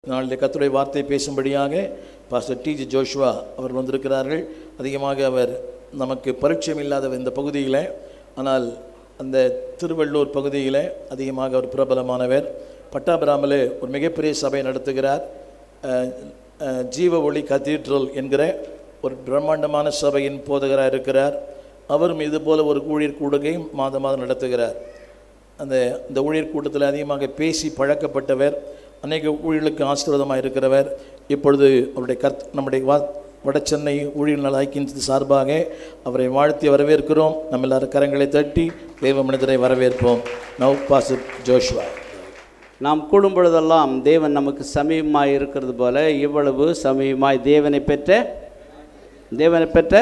நாளிலே கர்த்தருடைய வார்த்தை பேசும்படியாக பாஸ்டர் டி ஜி ஜோஷ்வா அவர் வந்திருக்கிறார்கள் அதிகமாக அவர் நமக்கு பரிச்சயம் இல்லாத இந்த பகுதியில் ஆனால் அந்த திருவள்ளூர் பகுதியில் அதிகமாக அவர் பிரபலமானவர் பட்டாபிராமில் ஒரு மிகப்பெரிய சபை நடத்துகிறார் அஹ், அஹ், ஜீவ ஒளி கத்தீட்ரல் என்கிற ஒரு பிரம்மாண்டமான சபையின் போதகராக இருக்கிறார் அவரும் இது போல ஒரு ஊழியர் கூடுகையும் மாதம் மாதம் நடத்துகிறார் அந்த இந்த ஊழியர் கூட்டத்தில் அதிகமாக பேசி பழக்கப்பட்டவர் அநேக ஊழியர்களுக்கு ஆசீர்வாதமாக இருக்கிறவர் இப்பொழுது அவருடைய கர்த் நம்முடைய வா வடசென்னை ஊழியர் நல ஐக்கியத்தின் சார்பாக அவரை வாழ்த்தி வரவேற்கிறோம் நம்ம எல்லாரும் கரங்களை தட்டி தேவ மனிதரை வரவேற்போம் நவ் பாசு ஜோஷ்வா நாம் கூடும் பொழுதெல்லாம் தேவன் நமக்கு சமீபமாய் இருக்கிறது போல இவ்வளவு சமீபமாய் தேவனை பெற்ற தேவனை பெற்ற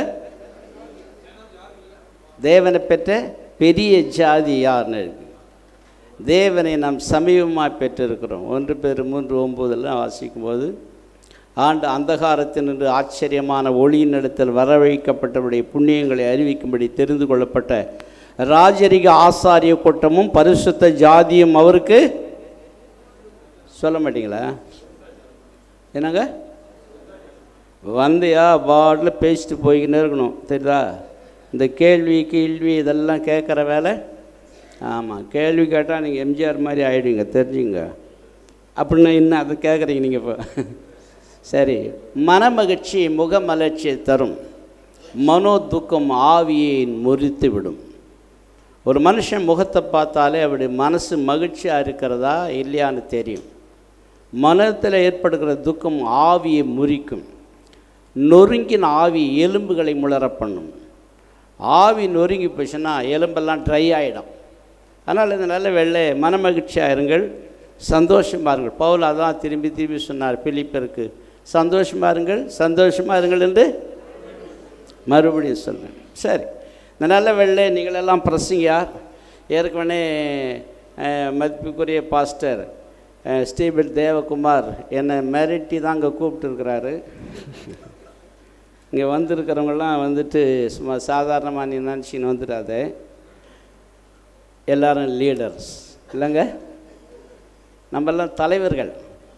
தேவனை பெற்ற பெரிய ஜாதி யார்னு இருக்கு தேவனை நாம் சமீபமாக பெற்றிருக்கிறோம் ஒன்று பேர் மூன்று ஒன்பதெல்லாம் வாசிக்கும் போது ஆண்டு அந்தகாரத்தினின்று ஆச்சரியமான ஒளியின் இடத்தில் வரவழைக்கப்பட்டவருடைய புண்ணியங்களை அறிவிக்கும்படி தெரிந்து கொள்ளப்பட்ட ராஜரிக ஆசாரிய கூட்டமும் பரிசுத்த ஜாதியும் அவருக்கு சொல்ல மாட்டீங்களா என்னங்க வந்தியா பாட்டில் பேசிட்டு போய்க்கினே இருக்கணும் தெரியுதா இந்த கேள்வி கேள்வி இதெல்லாம் கேட்குற வேலை ஆமாம் கேள்வி கேட்டால் நீங்கள் எம்ஜிஆர் மாதிரி ஆயிடுங்க தெரிஞ்சுங்க அப்படின்னு இன்னும் அதை கேட்குறீங்க நீங்கள் இப்போ சரி மனமகிழ்ச்சி முகமலர்ச்சியை தரும் மனோ துக்கம் ஆவியை முறித்து விடும் ஒரு மனுஷன் முகத்தை பார்த்தாலே அவருடைய மனசு மகிழ்ச்சியாக இருக்கிறதா இல்லையான்னு தெரியும் மனத்தில் ஏற்படுகிற துக்கம் ஆவியை முறிக்கும் நொறுங்கின ஆவி எலும்புகளை முளர பண்ணும் ஆவி நொறுங்கி போச்சுன்னா எலும்பெல்லாம் ட்ரை ஆகிடும் அதனால் இந்த நல்ல வெள்ளை மனமகிழ்ச்சியாக இருங்கள் சந்தோஷமாக இருங்கள் பவுல் அதான் திரும்பி திரும்பி சொன்னார் பிலிப்பருக்கு சந்தோஷமாக இருங்கள் சந்தோஷமாக இருங்கள் என்று மறுபடியும் சொல்றேன் சரி இந்த நல்ல வெள்ளை நீங்களெல்லாம் பிரசங்கியார் ஏற்கனவே அஹ், மதிப்புக்குரிய பாஸ்டர் அஹ், ஸ்டீபன் தேவகுமார் என்னை மிரட்டி தான் அங்கே கூப்பிட்டுருக்கிறாரு இங்கே வந்திருக்கிறவங்கெல்லாம் வந்துட்டு சும்மா சாதாரணமாக நீ நினச்சின்னு வந்துடாத எல்லாரும் லீடர்ஸ் இல்லைங்க நம்மெல்லாம் தலைவர்கள்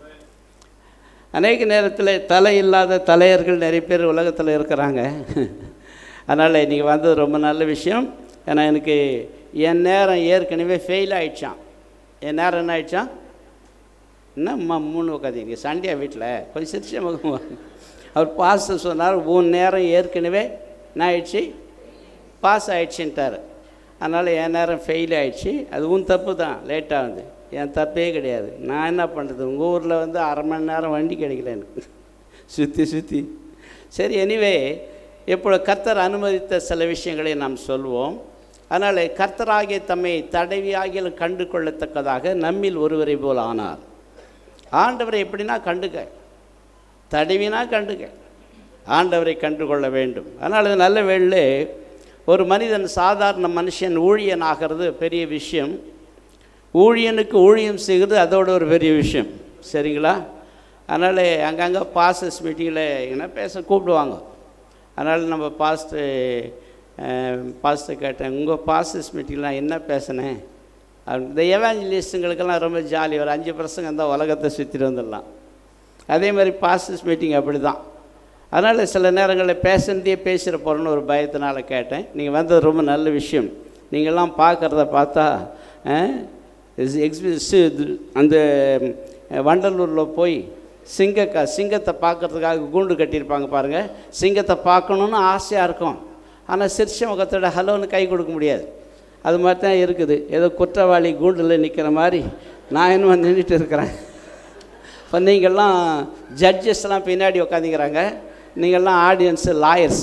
அநேக நேரத்தில் தலை இல்லாத தலையர்கள் நிறைய பேர் உலகத்தில் இருக்கிறாங்க அதனால் இன்றைக்கி வந்தது ரொம்ப நல்ல விஷயம் ஏன்னா எனக்கு என் நேரம் ஏற்கனவே ஃபெயில் ஆயிடுச்சான் என் நேரம் என்ன ஆயிடுச்சான் என்னம்மா மூணு உட்காந்தீங்க சண்டையா வீட்டில் கொஞ்சம் சிரிச்ச முகமா அவர் பாஸ் சொன்னார் உன் நேரம் ஏற்கனவே என்ன ஆயிடுச்சு பாஸ் ஆயிடுச்சுன்ட்டார் அதனால் என் நேரம் ஃபெயில் ஆயிடுச்சு அது உன் தப்பு தான் லேட்டாக வந்து என் தப்பே கிடையாது நான் என்ன பண்ணுறது உங்கள் ஊரில் வந்து அரை மணி நேரம் வண்டி கிடைக்கல எனக்கு சுற்றி சுற்றி சரி எனிவே இப்போ கர்த்தர் அனுமதித்த சில விஷயங்களை நாம் சொல்வோம் அதனால் கர்த்தராகிய தம்மை தடவியாகிய கண்டு கொள்ளத்தக்கதாக நம்மில் ஒருவரை போல் ஆனார் ஆண்டவரை எப்படின்னா கண்டுக்க தடவினா கண்டுக்க ஆண்டவரை கண்டு கொள்ள வேண்டும் அதனால் இது நல்ல வேளை ஒரு மனிதன் சாதாரண மனுஷன் ஊழியன் ஆகிறது பெரிய விஷயம் ஊழியனுக்கு ஊழியம் செய்கிறது அதோட ஒரு பெரிய விஷயம் சரிங்களா அதனால் அங்கங்கே பாஸ்டர்ஸ் மீட்டிங்கில் எங்கன்னா பேச கூப்பிடுவாங்க அதனால் நம்ம பாஸ்ட்டு பாஸ்டர் கேட்டேன் உங்கள் பாஸ்டர்ஸ் மீட்டிங்லாம் என்ன பேசினேன் அப்படி இந்த எவாஞ்சலிஸ்ட்டுங்களுக்கெல்லாம் ரொம்ப ஜாலி ஒரு அஞ்சு பர்சங்க தான் உலகத்தை சுற்றிட்டு வந்துடலாம் அதே மாதிரி பாஸ்டர்ஸ் மீட்டிங் அப்படி தான் அதனால் சில நேரங்களில் பேசுனதே பேசுகிற போகிறோன்னு ஒரு பயத்தினால கேட்டேன் நீங்கள் வந்தது ரொம்ப நல்ல விஷயம் நீங்கள்லாம் பார்க்குறத பார்த்தா எக்ஸ்பீரியன்ஸு அந்த வண்டலூரில் போய் சிங்கக்கா சிங்கத்தை பார்க்கறதுக்காக கூண்டு கட்டியிருப்பாங்க பாருங்கள் சிங்கத்தை பார்க்கணுன்னு ஆசையாக இருக்கும் ஆனால் சிரிச்ச முகத்தோட ஹலோன்னு கை கொடுக்க முடியாது அது மாதிரி தான் இருக்குது ஏதோ குற்றவாளி கூண்டில் நிற்கிற மாதிரி நான் என்ன நின்றுட்டு இருக்கிறேன் இப்போ நீங்கள்லாம் ஜட்ஜஸ்லாம் பின்னாடி உட்காந்துக்கிறாங்க நீங்கள்லாம் ஆடியன்ஸு லாயர்ஸ்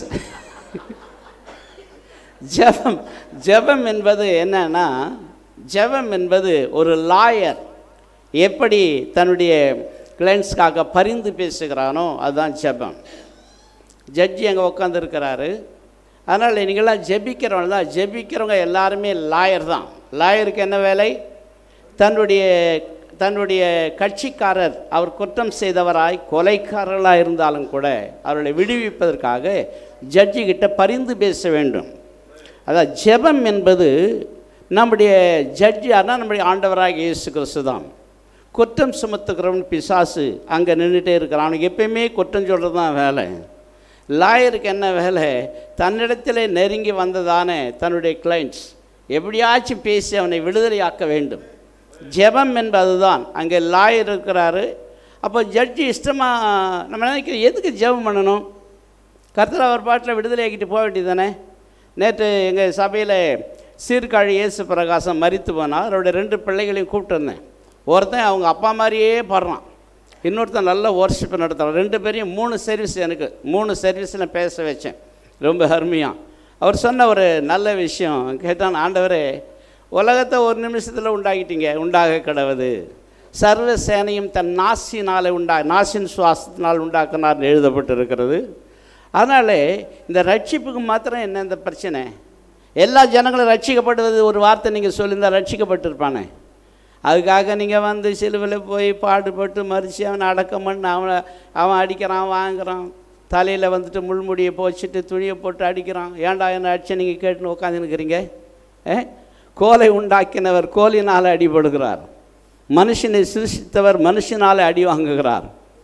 ஜெபம் ஜெபம் என்பது என்னன்னா ஜெபம் என்பது ஒரு லாயர் எப்படி தன்னுடைய கிளைண்ட்ஸ்க்காக பரிந்து பேசுகிறானோ அதுதான் ஜெபம் ஜட்ஜி அங்கே உட்காந்துருக்கிறாரு அதனால் நீங்களாம் ஜெபிக்கிறவங்க தான் ஜெபிக்கிறவங்க எல்லாருமே லாயர் தான் லாயருக்கு என்ன வேலை தன்னுடைய தன்னுடைய கட்சிக்காரர் அவர் குற்றம் செய்தவராய் கொலைக்காரர்களாக இருந்தாலும் கூட அவர்களை விடுவிப்பதற்காக ஜட்ஜி கிட்ட பரிந்து பேச வேண்டும் அதான் ஜெபம் என்பது நம்முடைய ஜட்ஜி யாருன்னா நம்முடைய ஆண்டவராக இயேசு கிறிஸ்து தான் குற்றம் சுமத்துக்கிறவன் பிசாசு அங்கே நின்றுட்டே இருக்கிறான் அவனுக்கு எப்பயுமே குற்றம் சொல்கிறது தான் வேலை லாயருக்கு என்ன வேலை தன்னிடத்தில் நெருங்கி வந்ததானே தன்னுடைய கிளைண்ட்ஸ் எப்படியாச்சும் பேசி அவனை விடுதலையாக்க வேண்டும் ஜெபம் என்பதுதான் அங்கே லாயர் இருக்கிறாரு அப்போ ஜட்ஜி இஷ்டமாக நம்ம நினைக்கிறோம் எதுக்கு ஜெபம் பண்ணணும் கர்த்தர் அவர் பாட்டில் விடுதலையாக்கிட்டு போக வேண்டியது தானே நேற்று எங்கள் சபையில் சீர்காழி இயேசு பிரகாசம் மறித்து போனால் அவருடைய ரெண்டு பிள்ளைகளையும் கூப்பிட்டு வந்தேன் ஒருத்தன் அவங்க அப்பா மாதிரியே பாடுறான் இன்னொருத்தன் நல்ல ஒர்ஷிப் நடத்துகிறான் ரெண்டு பேரையும் மூணு சர்வீஸ் எனக்கு மூணு சர்வீஸில் பேச வச்சேன் ரொம்ப அருமையாக அவர் சொன்ன ஒரு நல்ல விஷயம் கேட்டான் ஆண்டவரே உலகத்தை ஒரு நிமிஷத்தில் உண்டாக்கிட்டீங்க உண்டாக கிடவது சர்வ சேனையும் தன் நாசினாலே உண்டா நாசின் சுவாசத்தினால் உண்டாக்கினார் எழுதப்பட்டிருக்கிறது அதனாலே இந்த ரட்சிப்புக்கு மாத்திரம் என்ன இந்த பிரச்சனை எல்லா ஜனங்களும் ரட்சிக்கப்படுவது ஒரு வார்த்தை நீங்கள் சொல்லியிருந்தால் ரட்சிக்கப்பட்டிருப்பானே அதுக்காக நீங்கள் வந்து சிலுவையில் போய் பாடுபட்டு மறித்து அவனை அடக்கம் பண்ணி அவனை அவன் அடிக்கிறான் வாங்குறான் தலையில் வந்துட்டு முள்முடியை போச்சுட்டு துணியை போட்டு அடிக்கிறான் ஏன்டா என்ன அடிச்சு நீங்கள் கேட்டுன்னு உட்காந்துருக்கிறீங்க ஏ கோலை உண்டாக்கினவர் கோலினால் அடிபடுகிறார் மனுஷனை சிருஷ்டித்தவர் மனுஷனால் அடி வாங்குகிறார்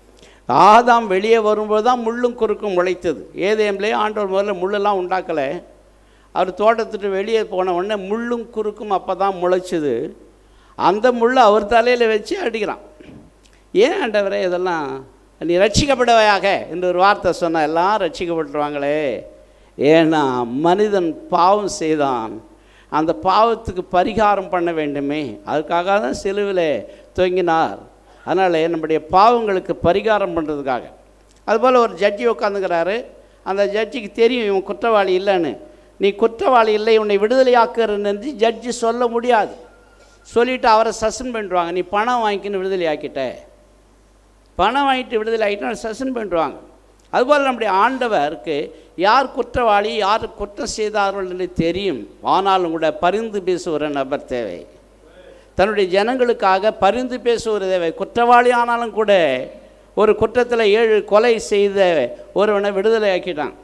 ஆதாம் வெளியே வரும்போது தான் முள்ளும் குறுக்கும் முளைத்தது ஏதேம்லேயே ஆண்டவர் முதல்ல முள்ளெல்லாம் உண்டாக்கலை அவர் தோட்டத்துட்டு வெளியே போன உடனே முள்ளும் குறுக்கும் அப்போ தான் முளைச்சிது அந்த முள்ளை அவர் தலையில் வச்சு அடிக்கிறான் ஏன் ஆண்டவரே இதெல்லாம் நீ ரட்சிக்கப்படுவையாக என்று ஒரு வார்த்தை சொன்னால் எல்லாம் ரட்சிக்கப்பட்டுருவாங்களே ஏன்னா மனிதன் பாவம் செய்தான் அந்த பாவத்துக்கு பரிகாரம் பண்ண வேண்டுமே அதுக்காக தான் சிலுவில் தொங்கினார் அதனால் நம்முடைய பாவங்களுக்கு பரிகாரம் பண்ணுறதுக்காக அதுபோல் ஒரு ஜட்ஜி உட்காந்துக்கிறாரு அந்த ஜட்ஜிக்கு தெரியும் இவன் குற்றவாளி இல்லைன்னு நீ குற்றவாளி இல்லை உன்னை விடுதலையாக்குறன்னு என்று ஜட்ஜி சொல்ல முடியாது சொல்லிவிட்டு அவரை சஸ்பெண்ட் பண்ணிடுவாங்க நீ பணம் வாங்கிக்கின்னு விடுதலை ஆக்கிட்ட பணம் வாங்கிட்டு விடுதலை ஆகிட்டு சஸ்பெண்ட் பண்ணிடுவாங்க அதுபோல் நம்முடைய ஆண்டவருக்கு யார் குற்றவாளி யார் குற்றம் செய்தார்கள் என்று தெரியும் ஆனாலும் கூட பரிந்து பேசுகிற நபர் தேவை தன்னுடைய ஜனங்களுக்காக பரிந்து பேசுவது தேவை குற்றவாளி ஆனாலும் கூட ஒரு குற்றத்தில் ஏழு கொலை செய்த ஒருவனை விடுதலை ஆக்கிட்டான்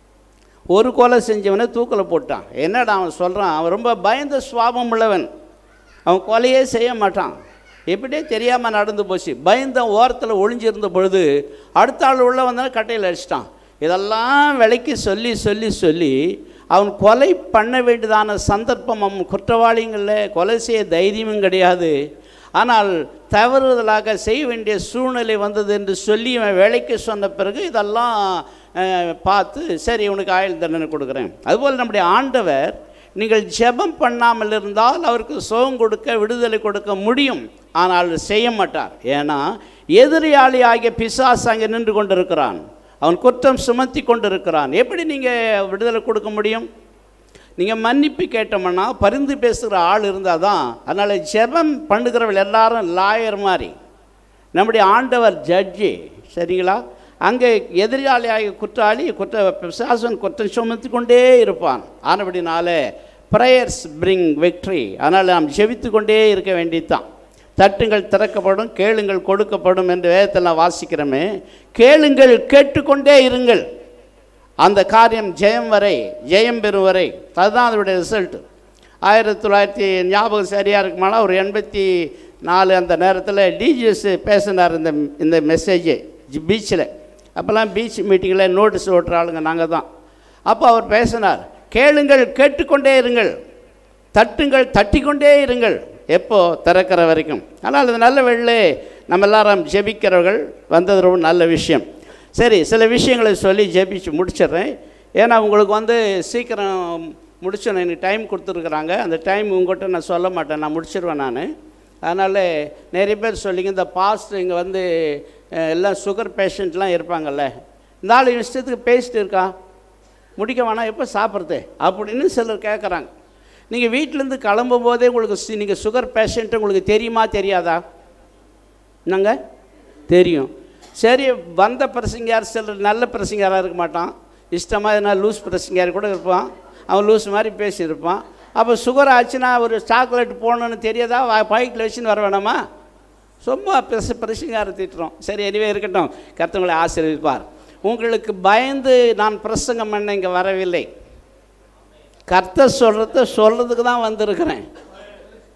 ஒரு கொலை செஞ்சவனை தூக்கில் போட்டான் என்னடா அவன் சொல்கிறான் அவன் ரொம்ப பயந்த சுவாபம் உள்ளவன் அவன் கொலையே செய்ய மாட்டான் எப்படியே தெரியாமல் நடந்து போச்சு பயந்த ஓரத்தில் ஒளிஞ்சிருந்த பொழுது அடுத்த ஆள் உள்ள வந்தாலும் கட்டையில் அடிச்சிட்டான் இதெல்லாம் விலைக்கு சொல்லி சொல்லி சொல்லி அவன் கொலை பண்ண வேண்டியதான சந்தர்ப்பம் அவன் குற்றவாளிகளில் கொலை செய்ய தைரியமும் கிடையாது ஆனால் தவறுதலாக செய்ய வேண்டிய சூழ்நிலை வந்தது என்று சொல்லி அவன் வேலைக்கு சொன்ன பிறகு இதெல்லாம் அஹ், பார்த்து சரி இவனுக்கு ஆயுள் தண்டனை கொடுக்குறேன் அதுபோல் நம்முடைய ஆண்டவர் நீங்கள் ஜெபம் பண்ணாமல் இருந்தால் அவருக்கு சுகம் கொடுக்க விடுதலை கொடுக்க முடியும் ஆனால் செய்ய மாட்டார் ஏன்னா எதிரியாளி ஆகிய பிசாசு அங்கே நின்று கொண்டிருக்கிறான் அவன் குற்றம் சுமத்தி கொண்டிருக்கிறான் எப்படி நீங்கள் விடுதலை கொடுக்க முடியும் நீங்கள் மன்னிப்பு கேட்டோம்னா பரிந்து பேசுகிற ஆள் இருந்தால் தான் அதனால் ஜெபம் பண்ணுகிறவள் எல்லாரும் லாயர் மாதிரி நம்முடைய ஆண்டவர் ஜட்ஜி சரிங்களா அங்கே எதிராளியாகிய குற்றாளி குற்ற பிசாசன் குற்றம் சுமத்தி கொண்டே இருப்பான் ஆனபடினால ப்ரேயர்ஸ் பிரிங் வெற்றி அதனால் நாம் ஜெபித்து கொண்டே இருக்க வேண்டியதுதான் தட்டுங்கள் திறக்கப்படும் கேளுங்கள் கொடுக்கப்படும் என்று வேதத்தில் நான் வாசிக்கிறோமே கேளுங்கள் கேட்டுக்கொண்டே இருங்கள் அந்த காரியம் ஜெயம் வரை ஜெயம் பெறும் வரை அதுதான் அதனுடைய ரிசல்ட் ஆயிரத்தி தொள்ளாயிரத்தி ஞாபகம் சரியாக இருக்குமானா ஒரு எண்பத்தி நாலு அந்த நேரத்தில் டிஜிஎஸ் பேசினார் இந்த இந்த மெசேஜை பீச்சில் அப்போல்லாம் பீச் மீட்டிங்கில் நோட்டீஸ் ஓட்டுற ஆளுங்க நாங்கள் தான் அப்போ அவர் பேசினார் கேளுங்கள் கேட்டுக்கொண்டே இருங்கள் தட்டுங்கள் தட்டிக்கொண்டே இருங்கள் எப்போ திறக்கிற வரைக்கும் ஆனால் அது நல்ல வெள்ளே நம்ம எல்லாரும் ஜெபிக்கிறவர்கள் வந்தது ரொம்ப நல்ல விஷயம் சரி சில விஷயங்களை சொல்லி ஜெபிச்சு முடிச்சிடுறேன் ஏன்னா உங்களுக்கு வந்து சீக்கிரம் முடிச்சிடணும் எனக்கு டைம் கொடுத்துருக்குறாங்க அந்த டைம் உங்கள்கிட்ட நான் சொல்ல மாட்டேன் நான் முடிச்சிடுவேன் நான் அதனால் நிறைய பேர் சொல்லிங்க இந்த பாஸ்ட் இங்கே வந்து அஹ், எல்லாம் சுகர் பேஷண்ட்லாம் இருப்பாங்கல்ல இந்த ஆள் இஷ்டத்துக்கு பேசிட்டு இருக்கா முடிக்க வேணாம் எப்போ சாப்பிட்றது அப்படின்னு சிலர் கேட்குறாங்க நீங்கள் வீட்டிலேருந்து கிளம்பும் போதே உங்களுக்கு நீங்கள் சுகர் பேஷண்ட்டு உங்களுக்கு தெரியுமா தெரியாதா என்னங்க தெரியும் சரி வந்த பிரசங்கியார் சிலர் நல்ல பிரசங்கியாராக இருக்க மாட்டான் இஷ்டமாக எதனா லூஸ் பிரசங்கியார் கூட இருப்பான் அவன் லூஸ் மாதிரி பேசியிருப்பான் அப்போ சுகர் ஆச்சுன்னா ஒரு சாக்லேட் போகணுன்னு தெரியாதா பாக்கெட்டில் வச்சுன்னு வர வேணாமா சும்மா பிரச பிரசங்கார திட்டுறோம் சரி எனிவே இருக்கட்டும் கர்த்தவங்களை ஆசீர்வதிப்பார் உங்களுக்கு பயந்து நான் பிரசங்கம் பண்ண இங்கே வரவில்லை கர்த்தர் சொல்கிறத சொல்கிறதுக்கு தான் வந்திருக்கிறேன்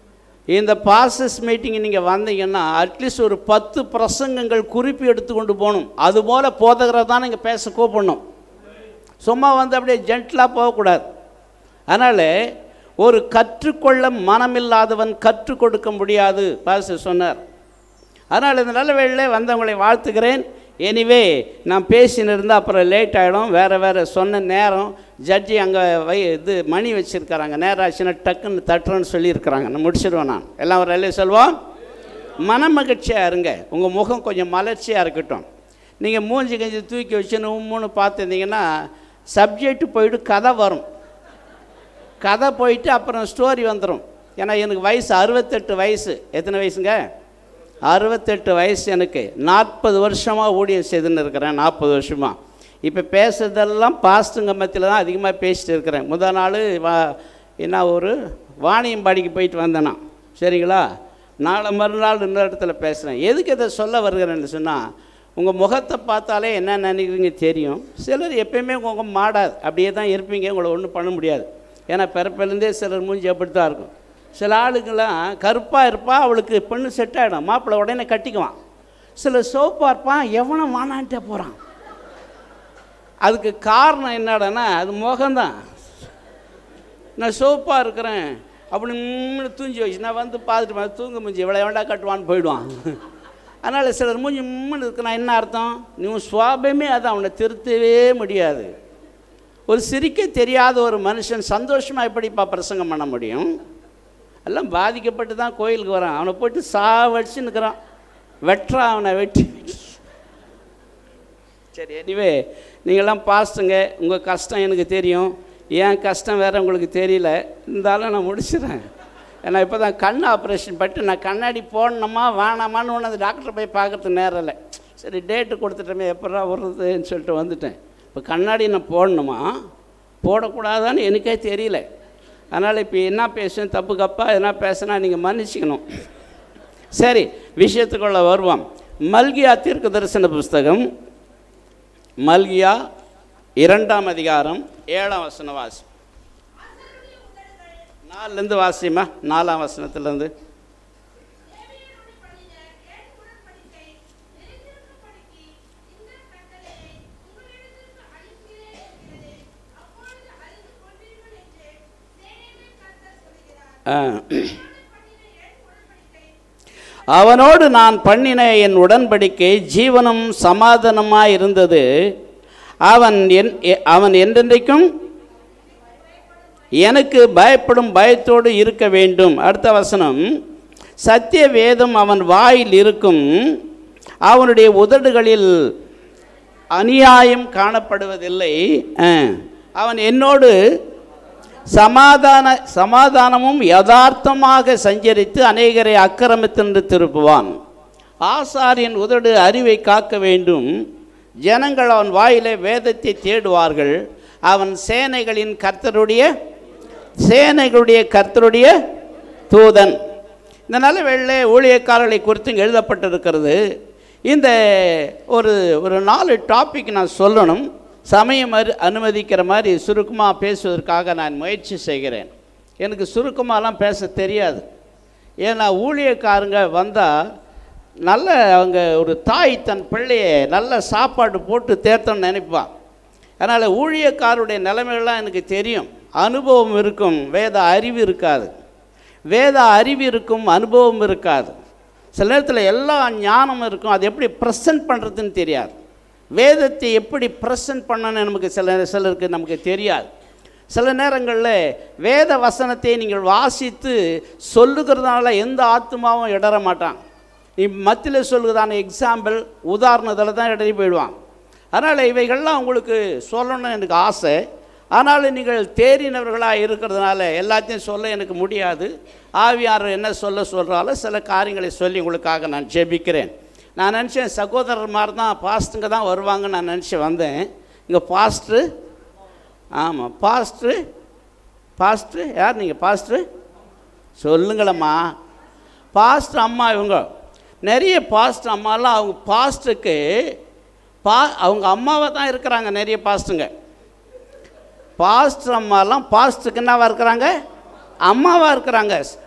இந்த பாசஸ் மீட்டிங் நீங்கள் வந்தீங்கன்னா அட்லீஸ்ட் ஒரு பத்து பிரசங்கங்கள் குறிப்பு எடுத்துக்கொண்டு போகணும் அதுபோல் போதகரை தான் நீங்கள் பேச கூப்பிடணும் சும்மா வந்து அப்படியே ஜென்டலாக போகக்கூடாது அதனால் ஒரு கற்றுக்கொள்ள மனமில்லாதவன் கற்றுக் கொடுக்க முடியாது பாஸ்டர் சொன்னார் அதனால் இந்த நல்ல வேளையில் வந்தவங்களை வாழ்த்துக்கிறேன் எனிவே நான் பேசின்னு இருந்தால் அப்புறம் லேட் ஆகிடும் வேறு வேறு சொன்ன நேரம் ஜட்ஜி அங்கே வை இது மணி வச்சுருக்கிறாங்க நேரம் ஆச்சுன்னா டக்குன்னு தட்டுறேன்னு சொல்லியிருக்கிறாங்க நான் முடிச்சிடுவேன் நான் எல்லாம் ஒரு வேலையை சொல்வோம் மனமகிழ்ச்சியாக இருங்க உங்கள் முகம் கொஞ்சம் மலர்ச்சியாக இருக்கட்டும் நீங்கள் மூஞ்சி கஞ்சி தூக்கி வச்சுன்னு உம்முன்னு பார்த்துருந்தீங்கன்னா சப்ஜெக்ட் போயிட்டு கதை வரும் கதை போயிட்டு அப்புறம் ஸ்டோரி வந்துடும் ஏன்னா எனக்கு வயசு அறுபத்தெட்டு வயசு எத்தனை வயசுங்க அறுபத்தெட்டு வயசு எனக்கு நாற்பது வருஷமாக ஊழியம் செய்துன்னு இருக்கிறேன் நாற்பது வருஷமாக இப்போ பேசுறதெல்லாம் பாஸ்ட்டுங்க மத்தியில் தான் அதிகமாக பேசிட்டு இருக்கிறேன் முதல் நாள் வா என்ன ஒரு வாணியம்பாடிக்கு போயிட்டு வந்தேன் நான் சரிங்களா நாளை மறுநாள் இன்னொரு இடத்துல பேசுகிறேன் எதுக்கு இதை சொல்ல வருகிறேன்னு சொன்னால் உங்கள் முகத்தை பார்த்தாலே என்ன நினைக்கிறீங்க தெரியும் சிலர் எப்பயுமே உங்கள் முகம் மாடாது அப்படியே தான் இருப்பீங்க உங்களை ஒன்றும் பண்ண முடியாது ஏன்னா பிறப்பிலேருந்தே சிலர் மூஞ்சி அப்படி தான் இருக்கும் சில ஆளுங்கெல்லாம் கருப்பாக இருப்பா அவளுக்கு பெண்ணு செட் ஆகிடும் மாப்பிள்ளை உடனே கட்டிக்குவான் சில சோப்பாக இருப்பான் எவனும் வானான்ட்டே போகிறான் அதுக்கு காரணம் என்னடான்னா அது முகம்தான் நான் சோப்பாக இருக்கிறேன் அப்படின்னு தூஞ்சி வச்சு நான் வந்து பார்த்துட்டு வந்து தூங்க முடிஞ்சு இவ்வளோ வேண்டா கட்டுவான்னு போயிடுவான் அதனால் சிலர் மூஞ்சி மும்முன்னு இருக்கு நான் என்ன அர்த்தம் நீ உன் சுவாபமே அதை அவனை திருத்தவே முடியாது ஒரு சிரிக்க தெரியாத ஒரு மனுஷன் சந்தோஷமாக எப்படிப்பா பிரசங்கம் பண்ண முடியும் எல்லாம் பாதிக்கப்பட்டு தான் கோயிலுக்கு வரான் அவனை போயிட்டு சாவடிச்சு நிற்கிறான் வெட்டுறான் அவனை வெட்டி சரி எனிவே நீங்கள்லாம் பாஸ்ட்டுங்க உங்கள் கஷ்டம் எனக்கு தெரியும் என் கஷ்டம் வேறு உங்களுக்கு தெரியல இருந்தாலும் நான் முடிச்சிடுறேன் ஏன்னா இப்போ தான் கண் ஆப்ரேஷன் பட்டு நான் கண்ணாடி போடணுமா வேணாமான்னு ஒன்று அந்த டாக்டர் போய் பார்க்கறதுக்கு நேரம் இல்லை சரி டேட்டு கொடுத்துட்டோமே எப்படா வருதுன்னு சொல்லிட்டு வந்துட்டேன் இப்போ கண்ணாடி நான் போடணுமா போடக்கூடாதான்னு எனக்கே தெரியல அதனால் இப்போ என்ன பேசுவேன் தப்பு கப்பா என்ன பேசுனா நீங்கள் மன்னிச்சிக்கணும் சரி விஷயத்துக்குள்ள வருவோம் மல்கியா தீர்க்க தரிசன புஸ்தகம் மல்கியா இரண்டாம் அதிகாரம் ஏழாம் வசன வாசி நாலுலேருந்து வாசிமா நாலாம் வசனத்துலேருந்து ஆ. அவனோடு நான் பண்ணின என் உடன்படிக்கை ஜீவனும் சமாதானமாய் இருந்தது அவன் என் எ- அவன் என்றென்றைக்கும் எனக்கு பயப்படும் பயத்தோடு இருக்க வேண்டும் அடுத்த வசனம் சத்திய வேதம் அவன் வாயில் இருக்கும் அவனுடைய உதடுகளில் அநியாயம் காணப்படுவதில்லை ஆ. அவன் என்னோடு சமாதான சமாதானமும் யதார்த்தமாக சஞ்சரித்து அநேகரை அக்கிரமித்தென்று திருப்புவான் ஆசாரியன் உதடு அறிவை காக்க வேண்டும் ஜனங்கள் அவன் வாயிலே வேதத்தை தேடுவார்கள் அவன் சேனைகளின் கர்த்தருடைய சேனைகளுடைய கர்த்தருடைய தூதன் இந்த நல்ல வெள்ளை ஊழியக்காரர்களை குறித்து இங்க எழுதப்பட்டிருக்கிறது இந்த ஒரு ஒரு நாலு டாபிக் நான் சொல்லணும் சமயம் அரு அனுமதிக்கிற மாதிரி சுருக்கமாக பேசுவதற்காக நான் முயற்சி செய்கிறேன் எனக்கு சுருக்கமாலாம் பேச தெரியாது ஏன்னா ஊழியக்காரங்க வந்தால் நல்ல அவங்க ஒரு தாய் தன் பிள்ளையை நல்ல சாப்பாடு போட்டு தேர்த்தன்னு நினைப்பான் அதனால் ஊழியக்காரருடைய நிலைமைகள்லாம் எனக்கு தெரியும் அனுபவம் இருக்கும் வேத அறிவு இருக்காது வேத அறிவு இருக்கும் அனுபவம் இருக்காது சில நேரத்தில் எல்லா ஞானமும் இருக்கும் அது எப்படி ப்ரெசன்ட் பண்ணுறதுன்னு தெரியாது வேதத்தை எப்படி ப்ரெசன்ட் பண்ணணும்னு நமக்கு சில சிலருக்கு நமக்கு தெரியாது சில நேரங்களில் வேத வசனத்தை நீங்கள் வாசித்து சொல்லுகிறதுனால எந்த ஆத்மாவும் இடற மாட்டான் நீ மத்தியில் சொல்லுறதான எக்ஸாம்பிள் உதாரணத்தில் தான் இடறி போயிடுவான் அதனால் இவைகள்லாம் உங்களுக்கு சொல்லணும்னு எனக்கு ஆசை ஆனாலும் நீங்கள் தேறினவர்களாக இருக்கிறதுனால எல்லாத்தையும் சொல்ல எனக்கு முடியாது ஆவியார் என்ன சொல்ல சொல்கிறாலும் சில காரியங்களை சொல்லி உங்களுக்காக நான் ஜெபிக்கிறேன் நான் நினச்சேன் சகோதரர் மாதிரி தான் பாஸ்ட்டுங்க தான் வருவாங்கன்னு நான் நினச்சி வந்தேன் இங்கே பாஸ்ட்ரு ஆமாம் பாஸ்ட்ரு பாஸ்ட்ரு யார் நீங்கள் பாஸ்ட்ரு சொல்லுங்களம்மா பாஸ்டர் அம்மா இவங்க நிறைய பாஸ்டர் அம்மாலாம் அவங்க பாஸ்டருக்கு பா அவங்க அம்மாவாக தான் இருக்கிறாங்க நிறைய பாஸ்ட்டுங்க பாஸ்டர் அம்மாலாம் பாஸ்டருக்கு என்னவா இருக்கிறாங்க அம்மாவாக இருக்கிறாங்க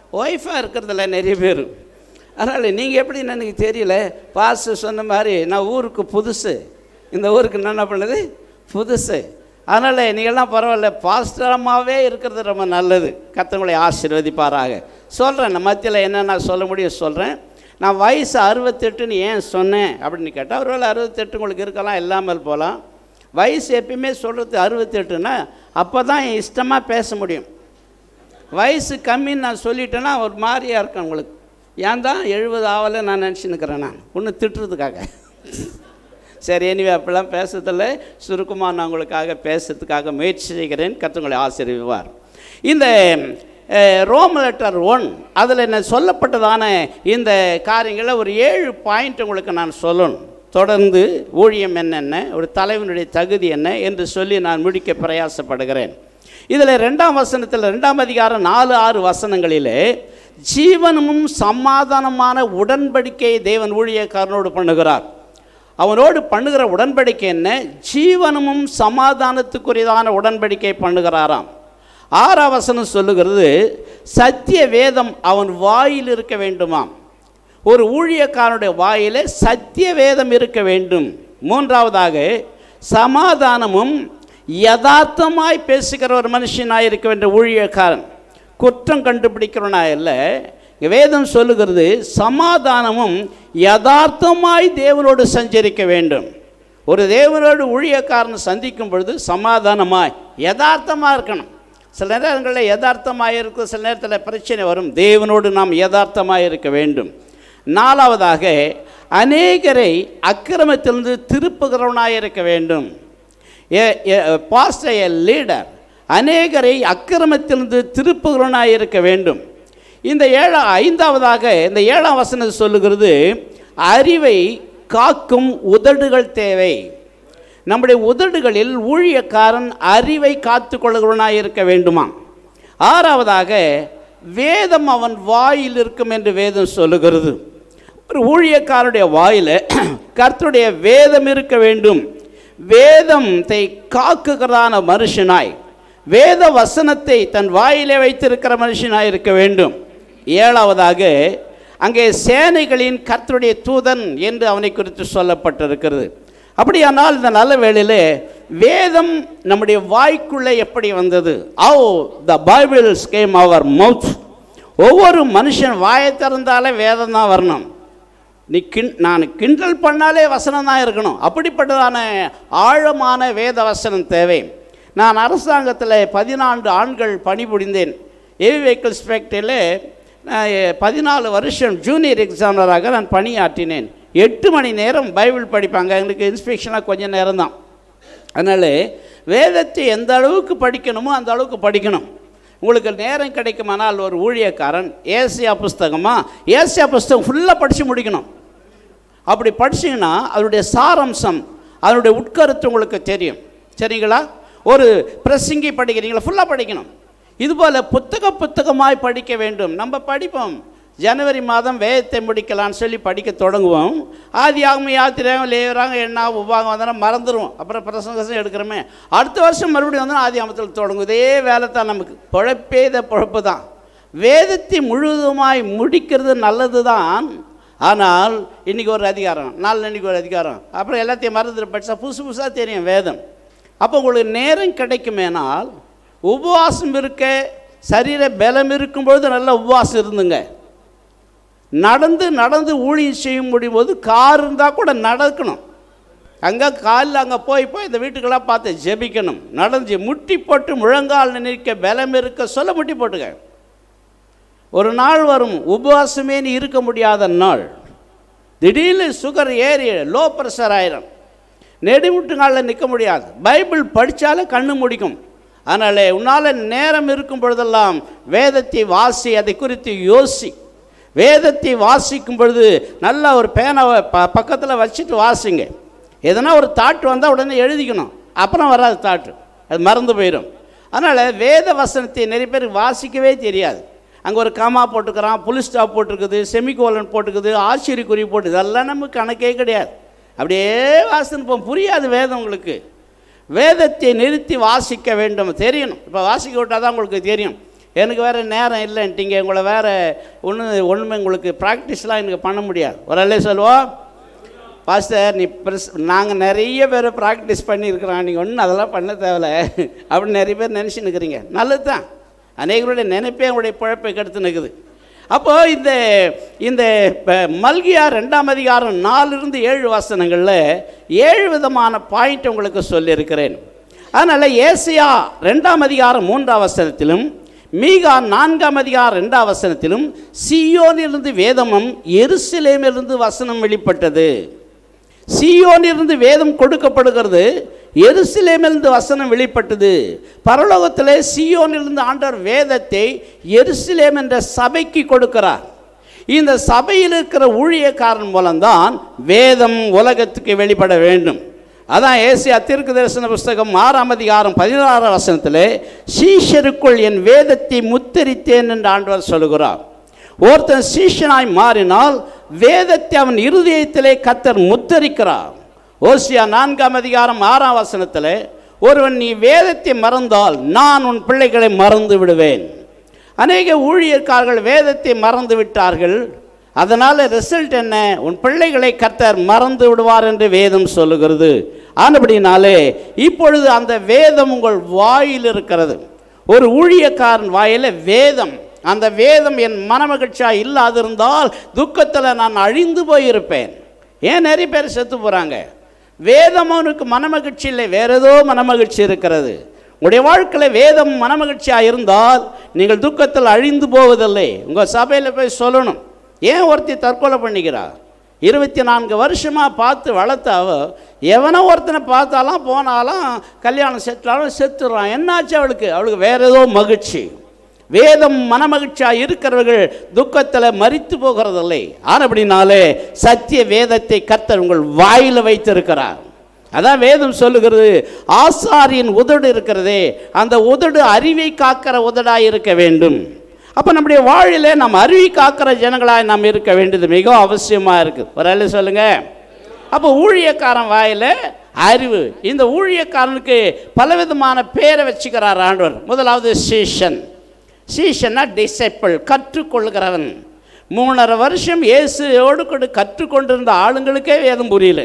ஒய்ஃபாக இருக்கிறதில்ல நிறைய பேர் அதனால் நீங்கள் எப்படின்னு எனக்கு தெரியல பாஸ்டர் சொன்ன மாதிரி நான் ஊருக்கு புதுசு இந்த ஊருக்கு நான் என்ன பண்ணுது புதுசு அதனால் நீங்கள்லாம் பரவாயில்ல பாஸ்டரமாகவே இருக்கிறது ரொம்ப நல்லது கத்தவங்களை ஆசீர்வதிப்பாராக சொல்கிறேன் நான் மத்தியில் என்னென்ன சொல்ல முடியும் சொல்கிறேன் நான் வயசு அறுபத்தெட்டுன்னு ஏன் சொன்னேன் அப்படின்னு கேட்டால் ஒருவேளை அறுபத்தெட்டு உங்களுக்கு இருக்கலாம் இல்லாமல் போகலாம் வயசு எப்பயுமே சொல்கிறது அறுபத்தெட்டுன்னா அப்போ தான் என் இஷ்டமாக பேச முடியும் வயசு கம்மின்னு நான் சொல்லிட்டேன்னா ஒரு மாதிரியாக இருக்கும் உங்களுக்கு ஏன் தான் எழுபது ஆவலை நான் நினச்சின்னுக்கிறேன் நான் ஒன்று திட்டுறதுக்காக சரி எனிவே அப்படிலாம் பேசுறதில்ல சுருக்கமாக நான் உங்களுக்காக பேசுறதுக்காக முயற்சி செய்கிறேன் கற்றுங்களை ஆசிரியவார் இந்த ரோம் லெட்டர் ஒன் அதில் என்ன சொல்லப்பட்டதான இந்த காரியங்களில் ஒரு ஏழு பாயிண்ட் உங்களுக்கு நான் சொல்லணும் தொடர்ந்து ஊழியம் என்னென்ன ஒரு தலைவனுடைய தகுதி என்ன என்று சொல்லி நான் முடிக்க பிரயாசப்படுகிறேன் இதில் ரெண்டாம் வசனத்தில் ரெண்டாம் அதிகாரம் நாலு ஆறு வசனங்களிலே ஜீவனமும் சமாதானமான உடன்படிக்கையை தேவன் ஊழியக்காரனோடு பண்ணுகிறார் அவனோடு பண்ணுகிற உடன்படிக்கை என்ன ஜீவனமும் சமாதானத்துக்குரியதான உடன்படிக்கை பண்ணுகிறாராம் ஆறாம் வசனம் சொல்லுகிறது சத்திய வேதம் அவன் வாயில் இருக்க வேண்டுமாம் ஒரு ஊழியக்காரனுடைய வாயிலே சத்திய வேதம் இருக்க வேண்டும் மூன்றாவதாக சமாதானமும் யதார்த்தமாய் பேசுகிற ஒரு மனுஷனாய் இருக்க வேண்டிய ஊழியக்காரன் குற்றம் கண்டுபிடிக்கிறவனா இல்லை இங்க வேதம் சொல்லுகிறது சமாதானமும் யதார்த்தமாய் தேவனோடு சஞ்சரிக்க வேண்டும் ஒரு தேவனோடு ஊழியக்காரனை சந்திக்கும் பொழுது சமாதானமாய் யதார்த்தமாக இருக்கணும் சில நேரங்களில் யதார்த்தமாக இருக்கும் சில நேரத்தில் பிரச்சனை வரும் தேவனோடு நாம் யதார்த்தமாக இருக்க வேண்டும் நாலாவதாக அநேகரை அக்கிரமத்திலிருந்து திருப்புகிறவனாக இருக்க வேண்டும் பாஸ்ட் எ லீடர் அநேகரை அக்கிரமத்திலிருந்து திருப்புகிறவனாக இருக்க வேண்டும் இந்த ஏழா ஐந்தாவதாக இந்த ஏழாம் வசனம் சொல்லுகிறது அறிவை காக்கும் உதடுகள் தேவை நம்முடைய உதடுகளில் ஊழியக்காரன் அறிவை காத்து கொள்கிறவனாக இருக்க வேண்டுமா ஆறாவதாக வேதம் அவன் வாயில் இருக்கும் என்று வேதம் சொல்லுகிறது ஒரு ஊழியக்காரனுடைய வாயில் கர்த்தருடைய வேதம் இருக்க வேண்டும் வேதத்தை காக்குகிறதான மனுஷனாய் வேத வசனத்தை தன் வாயிலே வைத்திருக்கிற மனுஷனாய் இருக்க வேண்டும் ஏழாவதாக அங்கே சேனைகளின் கர்த்தருடைய தூதன் என்று அவனை குறித்து சொல்லப்பட்டிருக்கிறது அப்படியானால் இந்த நல்ல வேளையிலே வேதம் நம்முடைய வாய்க்குள்ளே எப்படி வந்தது ஓ த பைபிள்ஸ் கேம் அவர் மவுத் ஒவ்வொரு மனுஷன் வாயை திறந்தாலே வேதம் தான் வரணும் நீ கிண் நான் கிண்டல் பண்ணாலே வசனம் தான் இருக்கணும் அப்படிப்பட்டதான ஆழமான வேத வசனம் தேவை நான் அரசாங்கத்தில் பதினான்கு ஆண்கள் பணிபுரிந்தேன் ஏவி வெஹிக்கிள்ஸ் ஃபேக்டரியில் பதினாலு வருஷம் ஜூனியர் எக்ஸாமினராக நான் பணியாற்றினேன் எட்டு மணி நேரம் பைபிள் படிப்பாங்க எங்களுக்கு இன்ஸ்பெக்ஷனாக கொஞ்சம் நேரம் தான் அதனால் வேதத்தை எந்த அளவுக்கு படிக்கணுமோ அந்த அளவுக்கு படிக்கணும் உங்களுக்கு நேரம் கிடைக்குமானால் ஒரு ஊழியக்காரன் ஏசியா புஸ்தகமா ஏசியா புஸ்தகம் ஃபுல்லாக படித்து முடிக்கணும் அப்படி படிச்சிங்கன்னா அதனுடைய சாரம்சம் அதனுடைய உட்கருத்து உங்களுக்கு தெரியும் சரிங்களா ஒரு பிரசங்கி படிக்கிறீங்களா ஃபுல்லாக படிக்கணும் இதுபோல் புத்தக புத்தகமாய் படிக்க வேண்டும் நம்ம படிப்போம் ஜனவரி மாதம் வேதத்தை முடிக்கலான்னு சொல்லி படிக்க தொடங்குவோம் ஆதி ஆகும் யாத்திரையாக லேவராங்க என்ன உபாகம் வந்தாலும் மறந்துடுவோம் அப்புறம் பிரசங்கம் எடுக்கிறோமே அடுத்த வருஷம் மறுபடியும் வந்தாலும் ஆதி ஆமத்தில் தொடங்கும் இதே வேலை தான் நமக்கு பொழப்பே இதை பொழப்பு தான் வேதத்தை முழுவதுமாய் முடிக்கிறது நல்லது தான் ஆனால் இன்றைக்கி ஒரு அதிகாரம் நாலு ஒரு அதிகாரம் அப்புறம் எல்லாத்தையும் மறந்துட்டு படித்தா புதுசு புதுசாக தெரியும் வேதம் அப்போ உங்களுக்கு நேரம் கிடைக்குமேனால் உபவாசம் இருக்க சரீர பலம் இருக்கும்பொழுது நல்ல உபவாசம் இருந்துங்க நடந்து நடந்து ஊழியம் செய்ய முடியும் போது கார் இருந்தால் கூட நடக்கணும் அங்கே காலில் அங்கே போய் போய் இந்த வீட்டுக்கெல்லாம் பார்த்து ஜெபிக்கணும் நடந்து முட்டி போட்டு முழங்கால் நிற்க பலம் இருக்க சொல்ல முட்டி போட்டுக்க ஒரு நாள் வரும் உபவாசமே நீ இருக்க முடியாத நாள் திடீர்னு சுகர் ஏறி லோ ப்ரெஷர் ஆயிரும் நெடுமுட்டுங்காலில் நிற்க முடியாது பைபிள் படித்தாலே கண்ணு முடிக்கும் அதனால் உன்னால் நேரம் இருக்கும் பொழுதெல்லாம் வேதத்தை வாசி அதை குறித்து யோசி வேதத்தை வாசிக்கும் பொழுது நல்லா ஒரு பேனாவை ப பக்கத்தில் வச்சுட்டு வாசிங்க எதனா ஒரு தாட்டு வந்தால் உடனே எழுதிக்கணும் அப்புறம் வராது தாட்டு அது மறந்து போயிடும் அதனால் வேத வசனத்தை நிறைய பேர் வாசிக்கவே தெரியாது அங்கே ஒரு காமா போட்டுக்கிறான் புலி ஸ்டாப் போட்டிருக்குது செமிகோலன் போட்டுக்குது ஆச்சரிய குறி போட்டு இதெல்லாம் நமக்கு கணக்கே கிடையாது அப்படியே வாசனை புரியாது வேதம் உங்களுக்கு வேதத்தை நிறுத்தி வாசிக்க வேண்டும் தெரியணும் இப்போ வாசிக்க விட்டால் தான் உங்களுக்கு தெரியும் எனக்கு வேறு நேரம் இல்லைன்ட்டீங்க உங்களை வேறு ஒன்று ஒன்றுமே உங்களுக்கு ப்ராக்டிஸ்லாம் எனக்கு பண்ண முடியாது ஒரு அல்லே சொல்லுவோம் பாஸ்டர் நீ ப்ரெஸ் நாங்கள் நிறைய பேர் ப்ராக்டிஸ் பண்ணியிருக்கிறோம் நீங்கள் ஒன்றும் அதெல்லாம் பண்ண தேவையில்ல அப்படின்னு நிறைய பேர் நினச்சின்னு இருக்கிறீங்க நல்லது தான் அநேகருடைய நினைப்பே உங்களுடைய பிழப்பை கெடுத்து நிற்குது அப்போது இந்த இந்த இப்போ மல்கியா ரெண்டாம் அதிகாரம் நாலிருந்து ஏழு வசனங்களில் ஏழு விதமான பாயிண்ட் உங்களுக்கு சொல்லியிருக்கிறேன் அதனால் ஏசியா ரெண்டாம் அதிகாரம் மூன்றாம் வசனத்திலும் மீகா நான்காம் அதிகாரம் ரெண்டாம் வசனத்திலும் சியோனிலிருந்து வேதமும் எருசலேமிலிருந்து வசனம் வெளிப்பட்டது சீயோனிலிருந்து வேதம் கொடுக்கப்படுகிறது எருசலேமிலிருந்து வசனம் வெளிப்பட்டது பரலோகத்தில் சீயோனிலிருந்து ஆண்டவர் வேதத்தை எருசலேம் என்ற சபைக்கு கொடுக்கிறார் இந்த சபையில் இருக்கிற ஊழியக்காரன் மூலம்தான் வேதம் உலகத்துக்கு வெளிப்பட வேண்டும் அதான் ஏசியா தீர்க்க தரிசன புஸ்தகம் ஆறாம் அதிகாரம் பதினாறாம் வசனத்தில் சீஷருக்குள் என் வேதத்தை முத்தரித்தேன் என்று ஆண்டவர் சொல்கிறார் ஒருத்தன் சீஷனாய் மாறினால் வேதத்தை அவன் இருதயத்திலே கத்தர் முத்தரிக்கிறார் ஓசியா நான்காம் அதிகாரம் ஆறாம் வசனத்தில் ஒருவன் நீ வேதத்தை மறந்தால் நான் உன் பிள்ளைகளை மறந்து விடுவேன் அநேக ஊழியர்காரர்கள் வேதத்தை மறந்து விட்டார்கள் அதனால் ரிசல்ட் என்ன உன் பிள்ளைகளை கத்தர் மறந்து விடுவார் என்று வேதம் சொல்லுகிறது ஆனபடினாலே இப்பொழுது அந்த வேதம் உங்கள் வாயில் இருக்கிறது ஒரு ஊழியக்காரன் வாயில வேதம் அந்த வேதம் என் மனமகிழ்ச்சியாக இல்லாதிருந்தால் துக்கத்தில் நான் அழிந்து போயிருப்பேன் ஏன் நிறைய பேர் செத்து போகிறாங்க வேதம் அவனுக்கு மனமகிழ்ச்சி இல்லை வேற ஏதோ மனமகிழ்ச்சி இருக்கிறது உங்களுடைய வாழ்க்கையில் வேதம் மனமகிழ்ச்சியாக இருந்தால் நீங்கள் துக்கத்தில் அழிந்து போவதில்லை உங்கள் சபையில் போய் சொல்லணும் ஏன் ஒருத்தி தற்கொலை பண்ணிக்கிறார் இருபத்தி நான்கு வருஷமாக பார்த்து வளர்த்த அவ எவனோ ஒருத்தனை பார்த்தாலும் போனாலும் கல்யாணம் செத்தாலும் செத்துடுறான் என்னாச்சு அவளுக்கு அவளுக்கு வேற ஏதோ மகிழ்ச்சி வேதம் மனமகிழ்ச்சியாக இருக்கிறவர்கள் துக்கத்தில் மறித்து போகிறதில்லை ஆனபடினாலே சத்திய வேதத்தை கர்த்தர் உங்கள் வாயில் வைத்திருக்கிறார் அதான் வேதம் சொல்லுகிறது ஆசாரியின் உதடு இருக்கிறதே அந்த உதடு அறிவை காக்கிற உதடாய் இருக்க வேண்டும் அப்போ நம்முடைய வாழிலே நம்ம அறிவி காக்கிற ஜனங்களாய் நாம் இருக்க வேண்டியது மிகவும் அவசியமாக இருக்குது ஒரு ஆளு சொல்லுங்க அப்போ ஊழியக்காரன் வாயில் அறிவு இந்த ஊழியக்காரனுக்கு பலவிதமான பேரை வச்சுக்கிறார் ஆண்டவர் முதலாவது சீஷன் சீஷன்னா டிசைப்பிள் கற்றுக்கொள்கிறவன் மூணரை வருஷம் இயேசுவோடு கூட கற்றுக்கொண்டிருந்த ஆளுங்களுக்கே வேதம் புரியல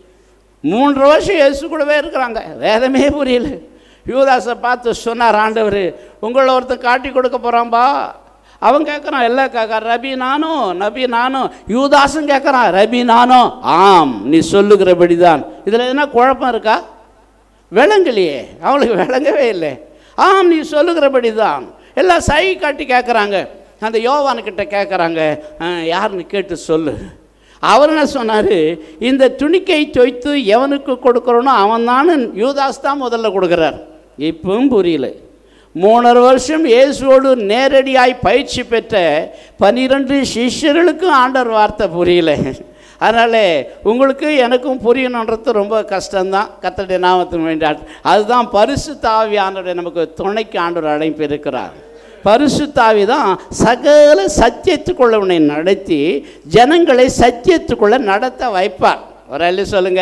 மூன்றரை வருஷம் இயேசு கூடவே இருக்கிறாங்க வேதமே புரியல யூதாஸை பார்த்து சொன்னார் ஆண்டவர் உங்களை ஒருத்தர் காட்டி கொடுக்க போகிறான்பா அவன் கேட்குறான் எல்லாம் கேட்குறான் ரபி நானும் நபி நானும் யூதாஸும் கேட்குறான் ரபி நானும் ஆம் நீ சொல்லுகிறபடி தான் இதில் எதுனா குழப்பம் இருக்கா விளங்கலையே அவளுக்கு விளங்கவே இல்லை ஆம் நீ சொல்லுகிறபடி தான் எல்லாம் சை காட்டி கேட்குறாங்க அந்த யோவானுக்கிட்ட கேட்குறாங்க யாருன்னு கேட்டு சொல்லு அவர் என்ன சொன்னார் இந்த துணிக்கை தொய்த்து எவனுக்கு கொடுக்குறோனோ அவன் தான் யூதாஸ் தான் முதல்ல கொடுக்குறார் இப்பவும் புரியல மூணரை வருஷம் இயேசுவோடு நேரடியாய் பயிற்சி பெற்ற பனிரெண்டு சிஷ்யர்களுக்கும் ஆண்டவர் வார்த்தை புரியல அதனால் உங்களுக்கு எனக்கும் புரியணுன்றது ரொம்ப கஷ்டம்தான் கத்தடைய நாமத்துக்கு வேண்டிய அதுதான் பரிசு தாவியானுடைய நமக்கு துணைக்கு ஆண்டவர் அழைப்பு இருக்கிறார் பரிசுத்தாவி தான் சகல சத்தியத்துக்குள்ள உன்னை நடத்தி ஜனங்களை சத்தியத்துக்குள்ள நடத்த வைப்பார் ஒரு அள்ளி சொல்லுங்க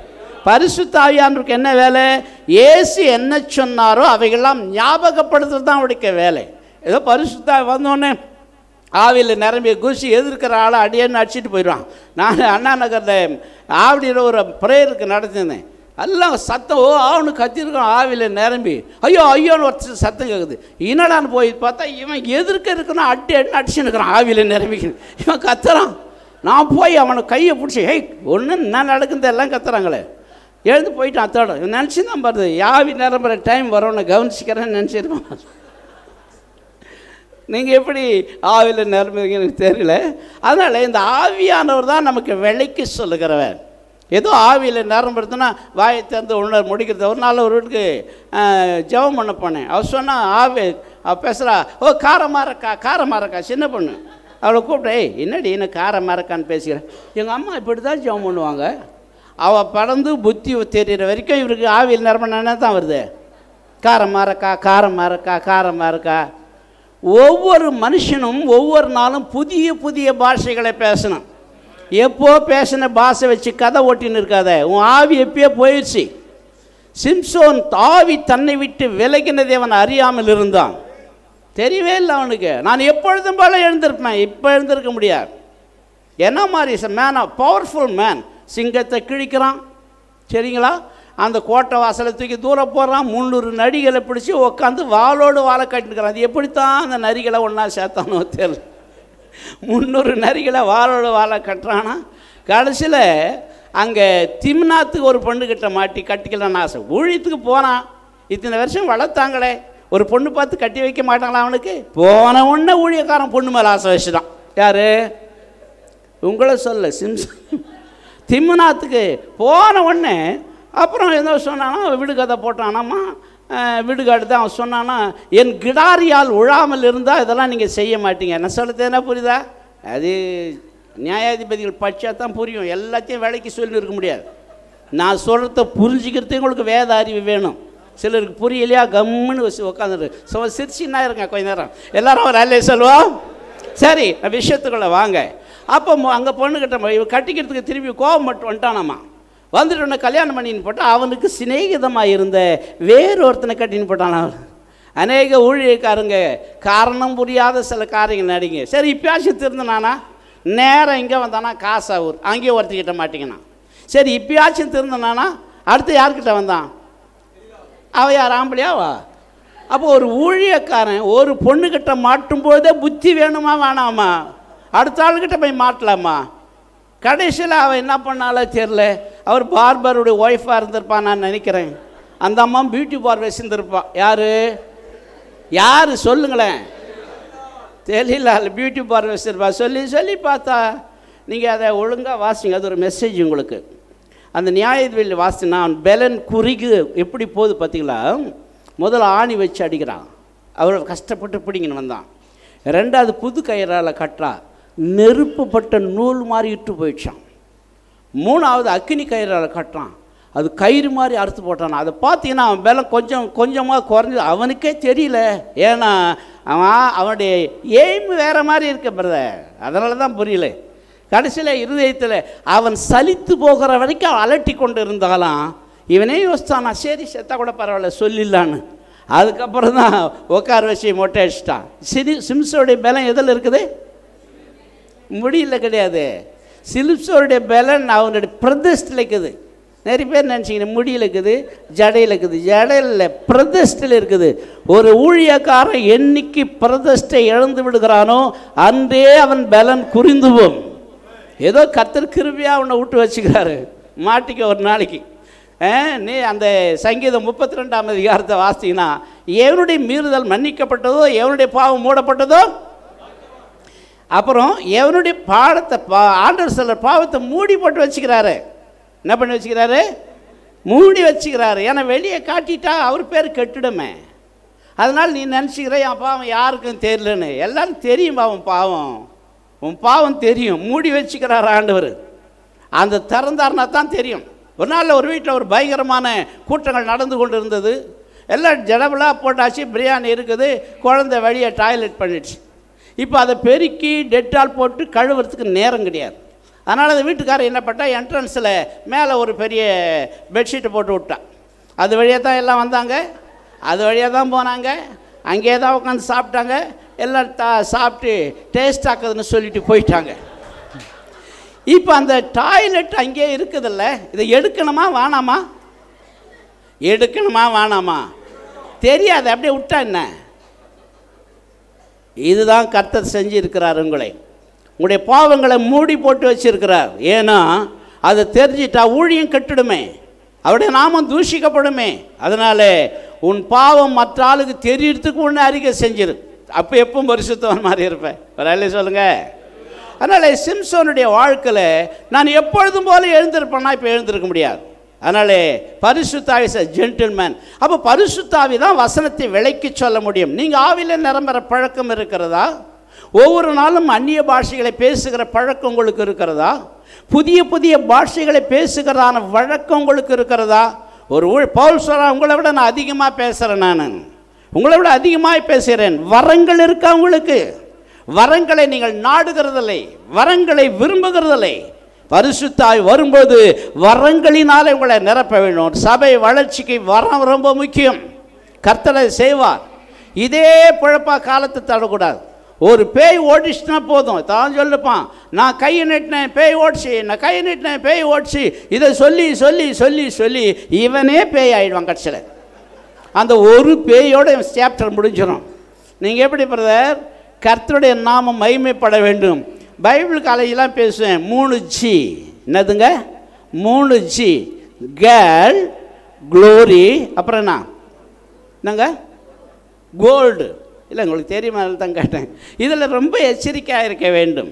பரிசுத்தாவியானருக்கு என்ன வேலை ஏசு என்ன சொன்னாரோ அவைகள்லாம் ஞாபகப்படுத்துறது தான் அவருடைய வேலை ஏதோ பரிசுத்தாவி வந்தோடனே ஆவியில் நிரம்பி குசி எதிர்க்கிற ஆளை அடியேன்னு அடிச்சிட்டு போயிடுவான் நான் அண்ணா நகரில் ஆவடியில் ஒரு ப்ரேயருக்கு நடத்திருந்தேன் எல்லாம் சத்தம் ஓ அவனு கத்திருக்கான் ஆவியில் நிரம்பி ஐயோ ஐயோன்னு ஒரு சத்தம் கேட்குது என்னடான்னு போய் பார்த்தா இவன் எதிர்க்க இருக்கணும் அடி அடின்னு அடிச்சுன்னு இருக்கிறான் ஆவியில் நிரம்பிக்கணும் இவன் கத்துறான் நான் போய் அவனை கையை பிடிச்சி ஹேய் ஒன்று என்ன நடக்குது எல்லாம் கத்துறாங்களே எழுந்து போயிட்டான் அத்தோட நினச்சி தான் பாருது யாவி நிரம்புற டைம் வரும்னு கவனிச்சிக்கிறேன்னு நினச்சிருக்கோம் நீங்கள் எப்படி ஆவியில் நிரம்புறீங்க எனக்கு தெரியல அதனால் இந்த ஆவியானவர் தான் நமக்கு விலைக்கு சொல்லுகிறவர் ஏதோ ஆவியில் நிரம்புறதுன்னா வாயை திறந்து உணர் முடிக்கிறது ஒரு நாள் ஒரு வீட்டுக்கு ஜெபம் பண்ண போனேன் அவர் சொன்னால் ஆவி அவள் பேசுகிறா ஓ காரமாக இருக்கா காரமாக இருக்கா சின்ன பொண்ணு அவளை கூப்பிட்டு ஏய் என்னடி என்ன காரமாக இருக்கான்னு பேசுகிறேன் எங்கள் அம்மா இப்படி தான் ஜெபம் பண்ணுவாங்க அவள் பறந்து புத்தி தெரிகிற வரைக்கும் இவருக்கு ஆவியில் நிரம்பினா தான் வருது காரமாக இருக்கா காரமாக இருக்கா காரமாக இருக்கா ஒவ்வொரு மனுஷனும் ஒவ்வொரு நாளும் புதிய புதிய பாஷைகளை பேசணும் எப்போ பேசின பாஷை வச்சு கதை ஓட்டின்னு இருக்காத உன் ஆவி எப்பயோ போயிடுச்சு சிம்சோன் ஆவி தன்னை விட்டு விலகினதை அவன் அறியாமல் இருந்தான் தெரியவே இல்லை அவனுக்கு நான் எப்பொழுதும் போல எழுந்திருப்பேன் இப்போ எழுந்திருக்க முடியாது என்ன மாதிரி is man of powerful man சிங்கத்தை கிழிக்கிறான் சரிங்களா அந்த கோட்டை வாசலை தூக்கி தூரம் போடுறான் முந்நூறு நரிகளை பிடிச்சி உட்காந்து வாளோடு வாழை கட்டினுக்கிறான் அது எப்படித்தான் அந்த நரிகளை ஒன்றா சேர்த்தானோ தெரியல முந்நூறு நரிகளை வாளோடு வாழை கட்டுறானா கடைசியில் அங்கே திம்னாத்துக்கு ஒரு பொண்ணுக்கிட்ட மாட்டி கட்டிக்கலான்னு ஆசை ஊழியத்துக்கு போனான் இத்தனை வருஷம் வளர்த்தாங்களே ஒரு பொண்ணு பார்த்து கட்டி வைக்க மாட்டாங்களா அவனுக்கு போன உடனே ஊழியக்காரன் பொண்ணு மேலே ஆசை வச்சுதான் யாரு உங்களை சொல்ல சிம்ஸ் திம்முனாத்துக்கு போன உடனே அப்புறம் ஏதோ சொன்னானா வீடு கதை போட்டானாமா வீடுகாடு தான் அவன் சொன்னானா என் கிடாரியால் உழாமல் இருந்தால் இதெல்லாம் நீங்கள் செய்ய மாட்டீங்க என்ன சொல்லுறது என்ன புரியுதா அது நியாயாதிபதிகள் படித்தா தான் புரியும் எல்லாத்தையும் வேலைக்கு சொல்லி இருக்க முடியாது நான் சொல்கிறத புரிஞ்சுக்கிறதுக்கு உங்களுக்கு வேத அறிவு வேணும் சிலருக்கு புரியலையா கம்முன்னு வச்சு உட்காந்துரு ஸோ சிரிச்சுன்னா இருங்க கொஞ்ச நேரம் எல்லாரும் ஒரு அல்லே சொல்லுவோம் சரி விஷயத்துக்குள்ளே வாங்க அப்போ அங்கே பொண்ணுக்கிட்ட போய் இவ கட்டிக்கிறதுக்கு திரும்பி கோபம் மட்டும் வந்துட்டானாமா வந்துட்டு உடனே கல்யாணம் பண்ணின்னு போட்டால் அவனுக்கு சிநேகிதமாக இருந்த வேறு ஒருத்தனை கட்டின்னு போட்டான் அவன் அநேக ஊழியக்காரங்க காரணம் புரியாத சில காரியங்கள் நடிங்க சரி இப்பயாச்சும் திருந்தினானா நேரம் இங்கே வந்தானா காசாவூர் அங்கேயும் ஒருத்திக்கிட்ட மாட்டிக்கினான் சரி இப்பயாச்சும் திருந்தினானா அடுத்து யார்கிட்ட வந்தான் அவ யார் ஆம்பளையாவா அப்போ ஒரு ஊழியக்காரன் ஒரு பொண்ணுக்கிட்ட மாட்டும் போதே புத்தி வேணுமா வேணாமா அடுத்த ஆளுக்கிட்ட போய் மாட்டலாமா கடைசியில் அவன் என்ன பண்ணாலோ தெரில அவர் பார்பருடைய ஒய்ஃபாக இருந்திருப்பான் நான் நினைக்கிறேன் அந்த அம்மா பியூட்டி பார்பர் வச்சுருந்துருப்பான் யார் யார் சொல்லுங்களேன் தெரியல பியூட்டி பார்பர் வச்சுருப்பா சொல்லி சொல்லி பார்த்தா நீங்கள் அதை ஒழுங்காக வாசிங்க அது ஒரு மெசேஜ் உங்களுக்கு அந்த நியாயவியல் வாசினா அவன் பெலன் குறுகு எப்படி போகுது பார்த்தீங்களா முதல்ல ஆணி வச்சு அடிக்கிறான் அவர் கஷ்டப்பட்டு பிடிங்கன்னு வந்தான் ரெண்டாவது புது கயிறால் கட்டுறா நெருப்புப்பட்ட நூல் மாதிரி இட்டு போயிடுச்சான் மூணாவது அக்கினி கயிறால் கட்டுறான் அது கயிறு மாதிரி அறுத்து போட்டான் அதை பார்த்தீங்கன்னா அவன் பலம் கொஞ்சம் கொஞ்சமாக குறைஞ்சி அவனுக்கே தெரியல ஏன்னா அவன் அவனுடைய எய்ம் வேறு மாதிரி இருக்க பிரதர் அதனால தான் புரியல கடைசியில் இருதயத்தில் அவன் சலித்து போகிற வரைக்கும் அவன் அலட்டி கொண்டு இருந்தாலாம் இவனே யோசித்தானா சரி செத்தா கூட பரவாயில்ல சொல்லிடலான்னு அதுக்கப்புறம் தான் உட்கார வச்சு மொட்டை அடிச்சிட்டான் சிரி சிம்ஸோடைய பலம் எதில் இருக்குது முடியல கிடையாது சிலிப்ஸோடைய பலன் அவனுடைய பிரதிஷ்டில் இருக்குது நிறைய பேர் நினச்சிங்க முடியல இருக்குது ஜடையில் இருக்குது ஜடையில் பிரதிஷ்டில் இருக்குது ஒரு ஊழியக்காரன் என்னைக்கு பிரதிஷ்டை இழந்து விடுகிறானோ அன்றே அவன் பலன் குறிந்து போம் ஏதோ கத்தர் கிருபியாக அவனை விட்டு வச்சுக்கிறாரு மாட்டிக்க ஒரு நாளைக்கு நீ அந்த சங்கீதம் முப்பத்தி ரெண்டாம் அதிகாரத்தை வாசிங்கன்னா எவனுடைய மீறுதல் மன்னிக்கப்பட்டதோ எவனுடைய பாவம் மூடப்பட்டதோ அப்புறம் எவனுடைய பாடத்தை பா ஆண்டர் சிலர் பாவத்தை மூடி போட்டு வச்சுக்கிறாரு என்ன பண்ணி வச்சுக்கிறாரு மூடி வச்சுக்கிறாரு ஏன்னா வெளியே காட்டிட்டா அவர் பேர் கெட்டுடுமே அதனால் நீ நினச்சிக்கிற என் பாவம் யாருக்கும் தெரியலன்னு எல்லாரும் தெரியும் பாவம் பாவம் உன் பாவம் தெரியும் மூடி வச்சுக்கிறார் ஆண்டவர் அந்த திறந்தாருனா தான் தெரியும் ஒரு நாளில் ஒரு வீட்டில் ஒரு பயங்கரமான கூட்டங்கள் நடந்து கொண்டு இருந்தது எல்லாம் ஜடபலாக போட்டாச்சு பிரியாணி இருக்குது குழந்தை வழியை டாய்லெட் பண்ணிடுச்சு இப்போ அதை பெருக்கி டெட்டால் போட்டு கழுவுறதுக்கு நேரம் கிடையாது அதனால் அந்த வீட்டுக்காரர் என்ன பண்ணா என்ட்ரன்ஸில் மேலே ஒரு பெரிய பெட்ஷீட்டை போட்டு விட்டான் அது வழியாக தான் எல்லாம் வந்தாங்க அது வழியாக தான் போனாங்க அங்கேயே தான் உட்காந்து சாப்பிட்டாங்க எல்லாம் தா சாப்பிட்டு டேஸ்ட் ஆக்குதுன்னு சொல்லிட்டு போயிட்டாங்க இப்போ அந்த டாய்லெட் அங்கேயே இருக்குதுல்ல இதை எடுக்கணுமா வேணாமா எடுக்கணுமா வேணாமா தெரியாது அப்படியே விட்டா என்ன இதுதான் கர்த்தர் செஞ்சு இருக்கிறார் உங்களை உங்களுடைய பாவங்களை மூடி போட்டு வச்சிருக்கிறார் ஏன்னா அதை தெரிஞ்சிட்டா ஊழியம் கெட்டுடுமே அவருடைய நாமம் தூஷிக்கப்படுமே அதனால உன் பாவம் மற்ற ஆளுக்கு தெரியறதுக்கு ஒன்று அறிக்கை செஞ்சிரு அப்போ எப்பவும் பரிசுத்தவன் மாதிரி இருப்பேன் ஒரு சொல்லுங்க அதனால் சிம்சோனுடைய வாழ்க்கையில் நான் எப்பொழுதும் போல எழுந்திருப்பேன்னா இப்போ எழுந்திருக்க முடியாது அதனாலே பரிசுத்தாவி ஜென்டில்மேன் அப்போ பரிசுத்தாவி தான் வசனத்தை விலைக்கு சொல்ல முடியும் நீங்கள் ஆவியில் நிரம்புற பழக்கம் இருக்கிறதா ஒவ்வொரு நாளும் அந்நிய பாஷைகளை பேசுகிற பழக்கம் உங்களுக்கு இருக்கிறதா புதிய புதிய பாஷைகளை பேசுகிறதான வழக்கம் உங்களுக்கு இருக்கிறதா ஒரு ஊழ் பவுல் சொல்கிறா உங்களை விட நான் அதிகமாக பேசுகிறேன் நான் உங்களை விட அதிகமாக பேசுகிறேன் வரங்கள் இருக்கா உங்களுக்கு வரங்களை நீங்கள் நாடுகிறதில்லை வரங்களை விரும்புகிறதில்லை பரிசுத்தாய் வரும்போது வரங்களினாலே உங்களை நிரப்ப வேண்டும் சபை வளர்ச்சிக்கு வரம் ரொம்ப முக்கியம் கர்த்தரை செய்வார் இதே பிழப்பா காலத்தை தடக்கூடாது ஒரு பேய் ஓடிச்சுனா போதும் தான் சொல்லுப்பான் நான் கையை நீட்டினேன் பேய் ஓடிச்சு நான் கையை நீட்டினேன் பேய் ஓடிச்சு இதை சொல்லி சொல்லி சொல்லி சொல்லி இவனே பேய் ஆயிடுவான் கடைசியில் அந்த ஒரு பேயோட சாப்டர் முடிஞ்சிடும் நீங்கள் எப்படி பிரதர் கர்த்தருடைய நாமம் மகிமைப்பட வேண்டும் பைபிள் காலேஜெலாம் பேசுவேன் மூணு ஜி என்னதுங்க மூணு ஜி கேர்ள் க்ளோரி அப்புறம் என்ன என்னங்க கோல்டு இல்லை உங்களுக்கு தெரியுமா தான் கேட்டேன் இதில் ரொம்ப எச்சரிக்கையாக இருக்க வேண்டும்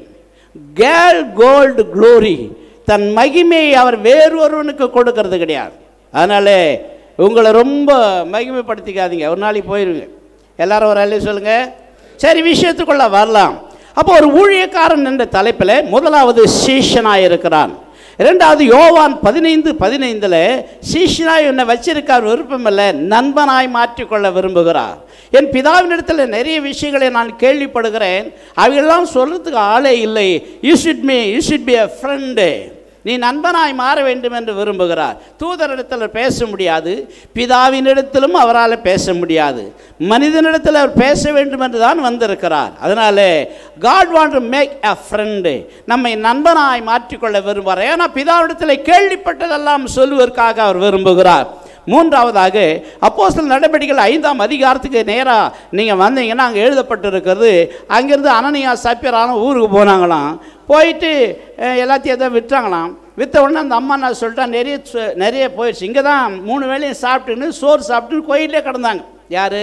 கேர்ள் கோல்டு க்ளோரி தன் மகிமையை அவர் வேறொருவனுக்கு கொடுக்கறது கிடையாது அதனால் உங்களை ரொம்ப மகிமைப்படுத்திக்காதீங்க ஒரு நாளைக்கு போயிருங்க எல்லாரும் ஒரு அள்ளி சொல்லுங்கள் சரி விஷயத்துக்குள்ள வரலாம் அப்போ ஒரு ஊழியக்காரன் என்ற தலைப்பில் முதலாவது சீஷனாக இருக்கிறான் இரண்டாவது யோவான் பதினைந்து பதினைந்தில் சீஷனாய் என்னை வச்சிருக்கார் விருப்பமில்லை நண்பனாய் மாற்றிக்கொள்ள விரும்புகிறார் என் பிதாவினிடத்தில் நிறைய விஷயங்களை நான் கேள்விப்படுகிறேன் அவையெல்லாம் சொல்கிறதுக்கு ஆளே இல்லை you should me you should be a friend நீ நண்பனாய் மாற வேண்டும் என்று விரும்புகிறார் தூதரிடத்தில் பேச முடியாது பிதாவினிடத்திலும் அவரால் பேச முடியாது மனிதனிடத்தில் அவர் பேச வேண்டும் என்று தான் வந்திருக்கிறார் அதனால God want to make a friend நம்மை நண்பனாய் மாற்றிக்கொள்ள விரும்புகிறார் ஏன்னா பிதாவிடத்தில் கேள்விப்பட்டதெல்லாம் சொல்வதற்காக அவர் விரும்புகிறார் மூன்றாவதாக அப்போ சில நடவடிக்கைகள் ஐந்தாம் அதிகாரத்துக்கு நேராக நீங்கள் வந்தீங்கன்னா அங்கே எழுதப்பட்டிருக்கிறது அங்கேருந்து அனனியா சப்பியரான ஊருக்கு போனாங்களாம் போயிட்டு அஹ், எல்லாத்தையும் எதாவது விற்றாங்களாம் விற்ற உடனே அந்த அம்மா நான் சொல்லிட்டா நிறைய சு- நிறைய போயிடுச்சு இங்கே தான் மூணு வேளையும் சாப்பிட்டுன்னு சோறு சாப்பிட்டுன்னு கோயிலே கிடந்தாங்க யார்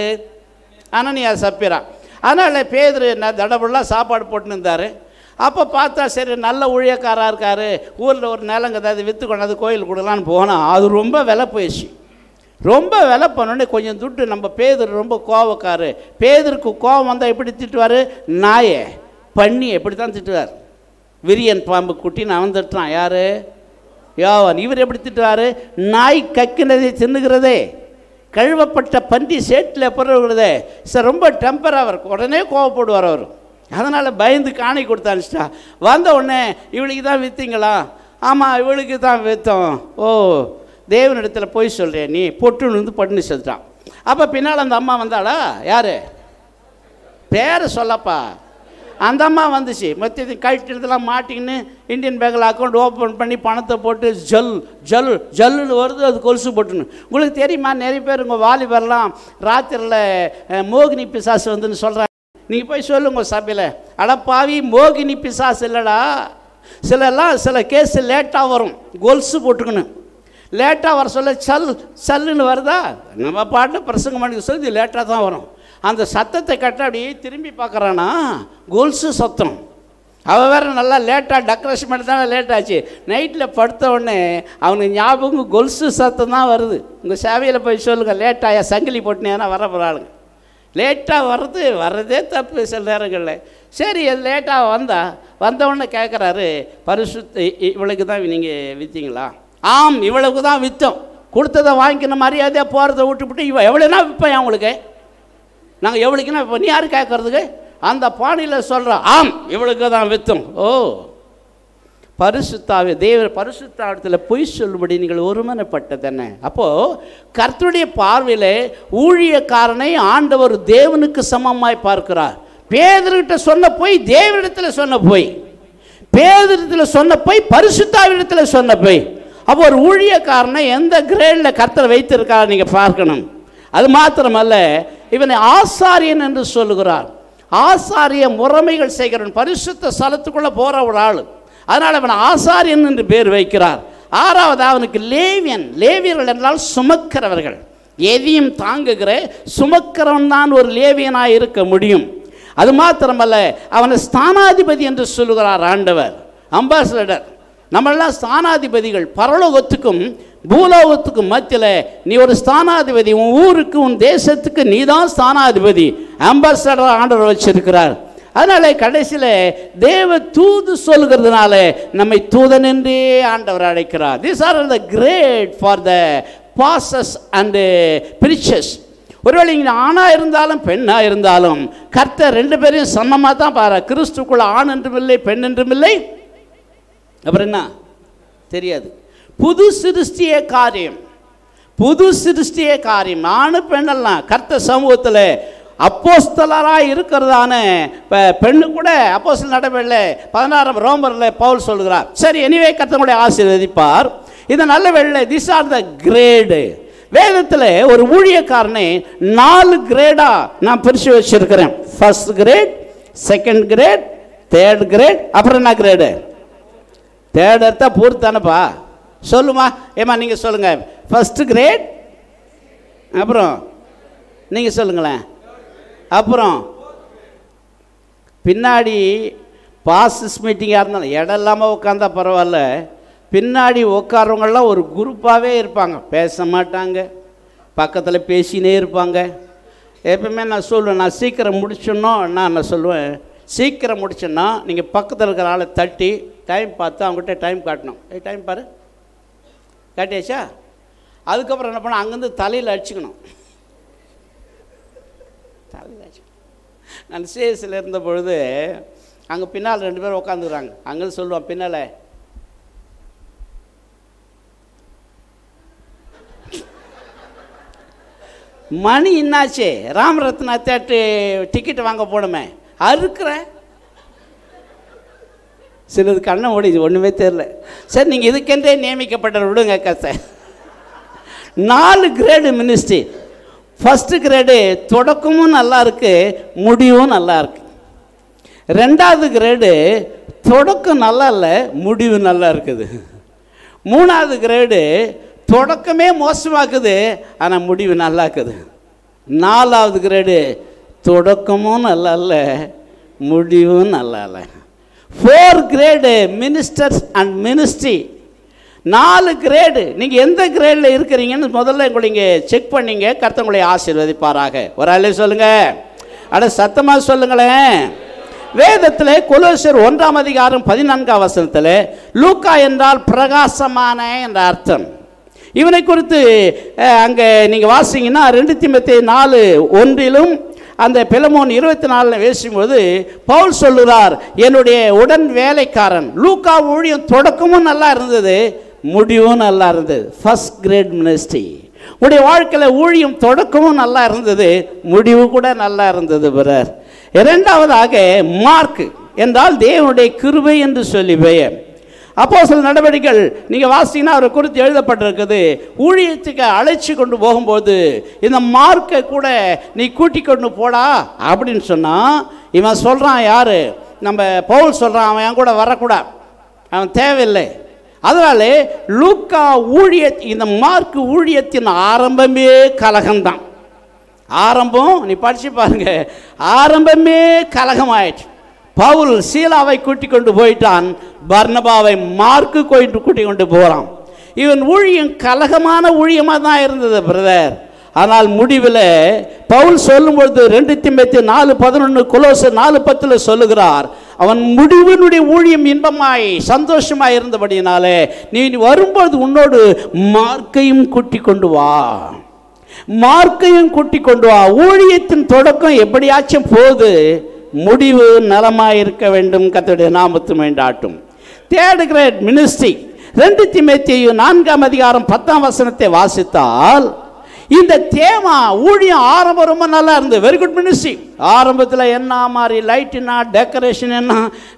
அனனியா சப்பிரா அதனால் பேதர் என்ன தடபுலாம் சாப்பாடு போட்டுன்னு இருந்தார் அப்போ பார்த்தா சரி நல்ல ஊழியக்காராக இருக்கார் ஊரில் ஒரு நிலங்க ஏதாவது விற்று கொண்டாந்து கோயில் கொடுக்கலான்னு போனால் அது ரொம்ப விலை போயிடுச்சு ரொம்ப விலை பண்ணோடனே கொஞ்சம் துட்டு நம்ம பேதர் ரொம்ப கோவக்காரு பேதருக்கு கோவம் வந்தால் எப்படி திட்டுவார் நாயை பண்ணி எப்படி தான் திட்டுவார் விரியன் பாம்பு குட்டி நான் திட்டுறான் யார் யோவான் இவர் எப்படி திட்டுவார் நாய் கக்கினதை தின்னுகிறதே கழுவப்பட்ட பன்றி சேட்டில் பிறகுறதே சார் ரொம்ப டெம்பர் அவர் உடனே கோவப்படுவார் அவர் அதனால் பயந்து காணி கொடுத்து அனுப்பிச்சிட்டா வந்த உடனே இவளுக்கு தான் விற்றீங்களா ஆமாம் இவளுக்கு தான் விற்றோம் ஓ தேவனிடத்தில் போய் சொல்கிறேன் நீ பொட்டுன்னு வந்து பட்டுன்னு செத்துட்டான் அப்போ பின்னால் அந்த அம்மா வந்தாளா யார் பேரை சொல்லப்பா அந்த அம்மா வந்துச்சு மற்ற கழட்டினதெல்லாம் மாட்டிக்கின்னு இந்தியன் பேங்கில் அக்கௌண்ட் ஓப்பன் பண்ணி பணத்தை போட்டு ஜல் ஜல் ஜல்லுன்னு வருது அது கொலுசு போட்டுன்னு உங்களுக்கு தெரியுமா நிறைய பேர் உங்கள் வாலிபர்லாம் ராத்திரியில் அஹ், மோகினி பிசாசு வந்துன்னு சொல்கிறாங்க நீங்கள் போய் சொல்லுங்க சபையில் அடப்பாவி மோகினி பிசாசு இல்லைடா சிலலாம் சில கேஸ் லேட்டாக வரும் கொலுசு போட்டுக்கணும் லேட்டாக வர சொல்ல சல் சல்லுன்னு வருதா நம்ம பாட்டு பிரசங்கம் பண்ணி சொல்லி இது லேட்டாக தான் வரும் அந்த சத்தத்தை கட்ட அப்படியே திரும்பி பார்க்குறானா கொலுசு சத்தம் அவன் வேற நல்லா லேட்டாக டெக்கரேஷன் பண்ணி தானே லேட் ஆச்சு நைட்டில் படுத்த உடனே அவனுக்கு ஞாபகம் கொலுசு சத்தம் தான் வருது உங்கள் சேவையில் போய் சொல்லுங்கள் லேட்டாயா சங்கிலி போட்டுனேன்னா வர போகிறாளுங்க லேட்டாக வர்றது வர்றதே தப்பு சில நேரங்களில் சரி அது லேட்டாக வந்தா வந்த உடனே கேட்குறாரு பரிசுத்த இ- இ- இவளுக்கு தான் நீங்கள் விற்றீங்களா ஆம் இவளுக்கு தான் விற்றோம் கொடுத்ததை வாங்கிக்கின மரியாதையாக போகிறத விட்டுவிட்டு இவன் எவ்வளோனா விற்பேன் அவங்களுக்கு நாங்கள் எவ்வளோக்குன்னா இப்போ நீ யார் கேட்குறதுக்கு அந்த பாணியில் சொல்கிறோம் ஆம் இவளுக்கு தான் விற்றோம் ஓ பரிசுத்தாவே தேவ பரிசுத்தாவத்தில் பொய் சொல்லும்படி நீங்கள் ஒருமனப்பட்டதென்ன அப்போது கர்த்தருடைய பார்வையில் ஊழியக்காரனை ஆண்டவர் தேவனுக்கு சமமாய் பார்க்கிறார் பேதர்கிட்ட சொன்ன போய் தேவனிடத்தில் சொன்ன போய் பேதரிடத்தில் சொன்ன போய் பரிசுத்தாவிடத்தில் சொன்ன போய் அப்போ ஒரு ஊழியக்காரனை எந்த கிரேடில் கர்த்தர் வைத்திருக்கார் நீங்கள் பார்க்கணும் அது மாத்திரமல்ல இவனை ஆசாரியன் என்று சொல்லுகிறார் ஆசாரிய முறைமைகள் செய்கிறவன் பரிசுத்த ஸ்தலத்துக்குள்ளே போகிற ஒரு ஆள் அதனால் அவன் ஆசாரியன் என்று பேர் வைக்கிறார் ஆறாவது அவனுக்கு லேவியன் லேவியர்கள் என்றால் சுமக்கிறவர்கள் எதையும் தாங்குகிற சுமக்கிறவன் தான் ஒரு லேவியனாக இருக்க முடியும் அது மாத்திரமல்ல அவனை ஸ்தானாதிபதி என்று சொல்லுகிறார் ஆண்டவர் அம்பாசடர் நம்மெல்லாம் ஸ்தானாதிபதிகள் பரலோகத்துக்கும் பூலோகத்துக்கும் மத்தியில் நீ ஒரு ஸ்தானாதிபதி உன் ஊருக்கு உன் தேசத்துக்கு நீ தான் ஸ்தானாதிபதி அம்பாசடர் ஆண்டவர் வச்சிருக்கிறார் அதனால கடைசியில் தேவ தூது சொல்கிறதுனால நம்மை தூதன் என்றே ஆண்டவர் அழைக்கிறார் this are the grade for the பாசஸ் அண்டு பிரிச்சஸ் ஒருவேளை இங்கே ஆணாக இருந்தாலும் பெண்ணாக இருந்தாலும் கர்த்தர் ரெண்டு பேரையும் சமமாக தான் பாரு கிறிஸ்துக்குள்ள ஆண் என்றும் இல்லை பெண் என்றும் இல்லை அப்புறம் என்ன தெரியாது புது சிருஷ்டிய காரியம் புது சிருஷ்டிய காரியம் ஆணு பெண்ணெல்லாம் கர்த்த சமூகத்தில் அப்போஸ்தலராக இருக்கிறதான இப்போ பெண்ணு கூட அப்போஸ்தல நடவடில் பதினாறாம் ரோமரில் பவுல் சொல்கிறார் சரி எனிவே கத்தனுடைய ஆசீர்வதிப்பார் இந்த நல்ல வேலை திஸ் ஆர் த கிரேடு வேதத்தில் ஒரு ஊழியக்காரனை நாலு கிரேடா நான் பிரித்து வச்சிருக்கிறேன் first grade second grade third grade அப்புறம் என்ன கிரேடு தேர்ட் எடுத்தா பூர்த்தானப்பா சொல்லுமா ஏமா நீங்கள் சொல்லுங்கள் ஃபர்ஸ்ட் கிரேட் அப்புறம் நீங்கள் சொல்லுங்களேன் அப்புறம் பின்னாடி பாசிஸ் மீட்டிங்காக இருந்தாலும் இடம் இல்லாமல் உட்காந்தா பரவாயில்ல பின்னாடி உட்காரவங்கெல்லாம் ஒரு குரூப்பாகவே இருப்பாங்க பேச மாட்டாங்க பக்கத்தில் பேசினே இருப்பாங்க எப்பவுமே நான் சொல்லுவேன் நான் சீக்கிரம் முடிச்சோன்னா நான் நான் சொல்லுவேன் சீக்கிரம் முடிச்சேன்னா நீங்கள் பக்கத்தில் இருக்கிற ஆளை தட்டி டைம் பார்த்து அவங்ககிட்ட டைம் காட்டணும் ஏய் டைம் பாரு காட்டியாச்சா அதுக்கப்புறம் என்ன பண்ண அங்கேருந்து தலையில் அடிச்சுக்கணும் தலையில் அடிச்சுக்கணும் நான் சிஎஸ்சில் இருந்த பொழுது அங்கே பின்னால் ரெண்டு பேரும் உட்காந்துக்கிறாங்க அங்கேருந்து சொல்லுவான் பின்னால் மணி என்னாச்சு ராமரத்னா தேட்டு டிக்கெட் வாங்க போனோமே அறுக்கிறேன் சிலது கண்ணை ஓடிது ஒன்றுமே தெரில சரி நீங்கள் இதுக்கென்றே நியமிக்கப்பட்ட விடுங்க கத்தை நாலு கிரேடு மினிஸ்ட்ரி ஃபஸ்ட்டு கிரேடு தொடக்கமும் நல்லா இருக்கு முடிவும் நல்லா இருக்கு ரெண்டாவது கிரேடு தொடக்கம் நல்லா இல்லை முடிவு நல்லா இருக்குது மூணாவது கிரேடு தொடக்கமே மோசமாக்குது ஆனால் முடிவு நல்லா இருக்குது நாலாவது கிரேடு தொடக்கமும் நல்லா இல்லை முடிவும் நல்லா இல்லை four grade ministers and ministry நாலு கிரேடு நீங்கள் எந்த கிரேடில் இருக்கிறீங்கன்னு முதல்ல உங்களை இங்கே செக் பண்ணீங்க கர்த்தங்களை ஆசீர்வதிப்பாராக ஒரு ஆளே சொல்லுங்கள் அட சத்தமாக சொல்லுங்களேன் வேதத்தில் கொலோசர் ஒன்றாம் அதிகாரம் பதினான்காம் வசனத்தில் லூக்கா என்றால் பிரகாசமான என்ற அர்த்தம் இவனை குறித்து அங்கே நீங்கள் வாசிங்கன்னா ரெண்டு திம்பத்தி நாலு ஒன்றிலும் அந்த பிலமோன் இருபத்தி நாலில் பேசும்போது பவுல் சொல்லுகிறார் என்னுடைய உடன் வேலைக்காரன் லூக்கா ஊழியம் தொடக்கமும் நல்லா இருந்தது முடிவும் நல்லா இருந்தது ஃபஸ்ட் கிரேட் மினிஸ்ட்ரி உடைய வாழ்க்கையில் ஊழியம் தொடக்கமும் நல்லா இருந்தது முடிவு கூட நல்லா இருந்தது பிறர் இரண்டாவதாக மார்க் என்றால் தேவனுடைய கிருபை என்று சொல்லி பெயர் அப்போ சில நடவடிக்கைகள் நீங்கள் வாசிங்கன்னா அவரை குறித்து எழுதப்பட்டிருக்குது ஊழியத்துக்கு அழைச்சி கொண்டு போகும்போது இந்த மார்க்கை கூட நீ கூட்டி கொண்டு போடா அப்படின்னு சொன்னால் இவன் சொல்கிறான் யார் நம்ம பவுல் சொல்கிறான் அவன் என் கூட வரக்கூடாது அவன் தேவையில்லை அதனால லூக்கா ஊழிய இந்த மார்க் ஊழியத்தின் ஆரம்பமே கலகம்தான் ஆரம்பம் நீ படிச்சு பாருங்க ஆரம்பமே கலகம் ஆயிடுச்சு பவுல் சீலாவை கூட்டி கொண்டு போயிட்டான் பர்னபாவை மார்க்கு கொண்டு கூட்டி கொண்டு போகிறான் இவன் ஊழியம் கலகமான ஊழியமாக தான் இருந்தது பிரதர் ஆனால் முடிவில் பவுல் சொல்லும்பொழுது ரெண்டு திம்பத்தி நாலு பதினொன்று குலோசு நாலு பத்தில் சொல்லுகிறார் அவன் முடிவினுடைய ஊழியம் இன்பமாய் சந்தோஷமாய் இருந்தபடினாலே நீ வரும்போது உன்னோடு மார்க்கையும் கூட்டி கொண்டு வா மார்க்கையும் கூட்டி கொண்டு வா ஊழியத்தின் தொடக்கம் எப்படியாச்சும் போது முடிவு நலமாக இருக்க வேண்டும் கத்தோடைய நாமத்து வேண்டாட்டும் தேர்ட் கிரேட் மினிஸ்ட்ரி ரெண்டு திமேத்தியும் நான்காம் அதிகாரம் பத்தாம் வசனத்தை வாசித்தால் இந்த தேமா ஊழியம் ஆரம்பம் ரொம்ப நல்லா இருந்தது வெரி குட் மினிஸ்ட்ரி ஆரம்பத்தில் என்ன மாதிரி லைட்டுனா டெக்கரேஷன் என்ன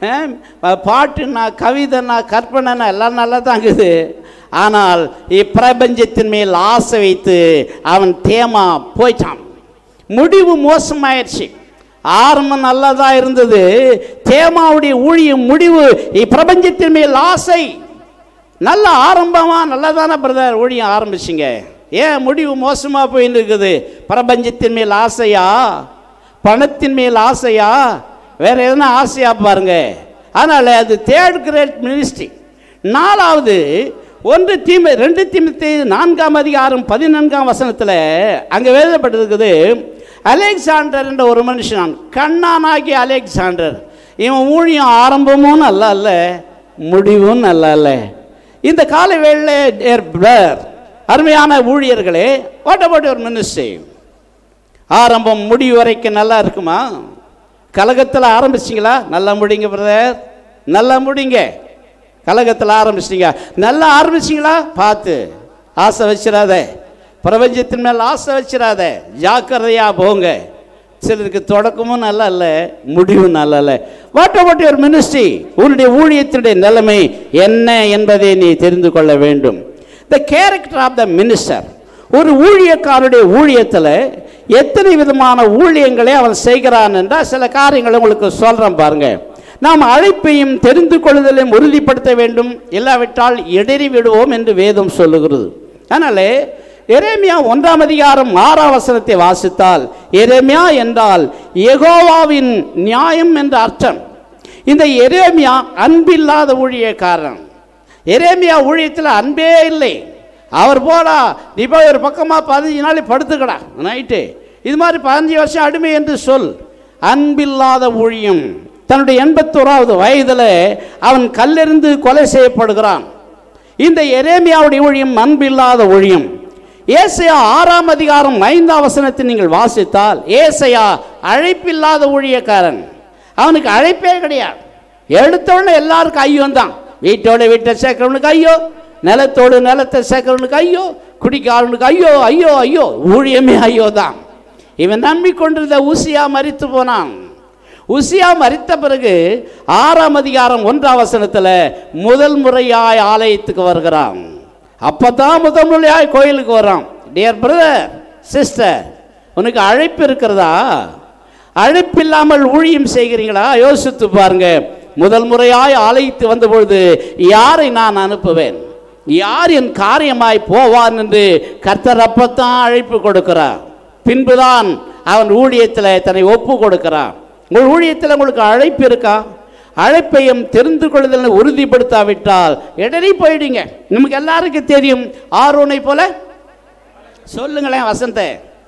பாட்டுனா கவிதைனா கற்பனைனா எல்லாம் நல்லா தான் இருக்குது ஆனால் இப்பிரபஞ்சத்தின் மேல் ஆசை வைத்து அவன் தேமா போயிட்டான் முடிவு மோசமாயிடுச்சு ஆரம்பம் நல்லா தான் இருந்தது தேமாவுடைய ஊழியம் முடிவு இப்பிரபஞ்சத்தின் மேல் ஆசை நல்ல ஆரம்பமாக நல்லா தானே பிரதர் ஊழியம் ஆரம்பிச்சிங்க ஏன் முடிவு மோசமாக போயின்னு இருக்குது பிரபஞ்சத்தின் மேல் ஆசையா பணத்தின் மேல் ஆசையா வேற எதனா ஆசையா பாருங்க அதனால் அது தேர்ட் கிரேட் மினிஸ்ட்ரி நாலாவது ஒன்று தீமை ரெண்டு தீமத்தை நான்காம் அதிகாரம் பதினான்காம் வசனத்தில் அங்கே எழுதப்பட்டிருக்குது அலெக்சாண்டர் என்ற ஒரு மனுஷன் கண்ணானாகிய அலெக்சாண்டர் இவன் ஊழியம் ஆரம்பமும் நல்லா இல்லை முடிவும் நல்லா இல்லை இந்த கால வேளையில் அருமையான ஊழியர்களே வாட் அபவுட் யுவர் மினிஸ்ட்ரி ஆரம்பம் முடிவு வரைக்கும் நல்லா இருக்குமா கழகத்தில் ஆரம்பிச்சிங்களா நல்லா முடிங்க பிரதர் நல்லா முடிங்க கழகத்தில் ஆரம்பிச்சிங்க நல்லா ஆரம்பிச்சிங்களா பார்த்து ஆசை வச்சிடாத பிரபஞ்சத்தின் மேல் ஆசை வச்சிடாத ஜாக்கிரதையாக போங்க சிலருக்கு தொடக்கமும் நல்லா இல்லை முடிவும் நல்லா இல்லை வாட் அபவுட் யுவர் மினிஸ்ட்ரி உன்னுடைய ஊழியத்தினுடைய நிலைமை என்ன என்பதை நீ தெரிந்து கொள்ள வேண்டும் the character of the minister ஒரு ஊழியக்காரருடைய ஊழியத்தில் எத்தனை விதமான ஊழியங்களை அவன் செய்கிறான் என்றால் சில காரியங்களை உங்களுக்கு சொல்கிறேன் பாருங்க நாம் அழைப்பையும் தெரிந்து கொள்ளுதலையும் உறுதிப்படுத்த வேண்டும் இல்லாவிட்டால் இடறி விடுவோம் என்று வேதம் சொல்லுகிறது அதனாலே எரேமியா ஒன்றாம் அதிகாரம் ஆறாம் வசனத்தை வாசித்தால் எரேமியா என்றால் யெகோவாவின் நியாயம் என்ற அர்த்தம் இந்த எரேமியா அன்பில்லாத ஊழியக்காரன் எரேமியா ஊழியத்தில் அன்பே இல்லை அவர் போடா நீ போய் ஒரு பக்கமாக பதினஞ்சு நாள் படுத்துக்கடா நைட்டு இது மாதிரி பதினஞ்சு வருஷம் அடிமை என்று சொல் அன்பில்லாத ஊழியம் தன்னுடைய எண்பத்தோராவது வயதில் அவன் கல்லெறிந்து கொலை செய்யப்படுகிறான் இந்த எரேமியாவுடைய ஊழியம் அன்பில்லாத ஊழியம் ஏசையா ஆறாம் அதிகாரம் ஐந்தாம் வசனத்தை நீங்கள் வாசித்தால் ஏசையா அழைப்பில்லாத ஊழியக்காரன் அவனுக்கு அழைப்பே கிடையாது எடுத்தோடனே எல்லாருக்கும் ஐயோம் தான் வீட்டோட வீட்டை சேர்க்கிறவனுக்கு ஐயோ நிலத்தோடு நிலத்தை சேர்க்கிறவனுக்கு ஐயோ குடிக்காரனுக்கு ஐயோ ஐயோ ஐயோ ஊழியமே ஐயோ தான் இவன் நம்பிக்கொண்டிருந்த ஊசியா மரித்து போனான் உசியா மரித்த பிறகு ஆறாம் அதிகாரம் ஒன்றாம் வசனத்தில் முதல் முறையாய் ஆலயத்துக்கு வருகிறான் அப்பதான் முதல் முறையாய் கோயிலுக்கு வரான் டியர் பிரதர் சிஸ்டர் உனக்கு அழைப்பு இருக்கிறதா அழைப்பில்லாமல் ஊழியம் செய்கிறீங்களா யோசித்து பாருங்க முதல் முறையாய் ஆலயத்து வந்தபொழுது யாரை நான் அனுப்புவேன் யார் என் காரியமாய் போவான் என்று கர்த்தர் அப்பத்தான் அழைப்பு கொடுக்கிறார் பின்புதான் அவன் ஊழியத்தில் தன்னை ஒப்பு கொடுக்கிறான் உங்கள் ஊழியத்தில் உங்களுக்கு அழைப்பு இருக்கா அழைப்பையும் தெரிந்து கொள்ளுதல் உறுதிப்படுத்தாவிட்டால் இடறி போயிடுங்க நமக்கு எல்லாருக்கும் தெரியும் ஆர்வனை போல சொல்லுங்களேன் வசந்த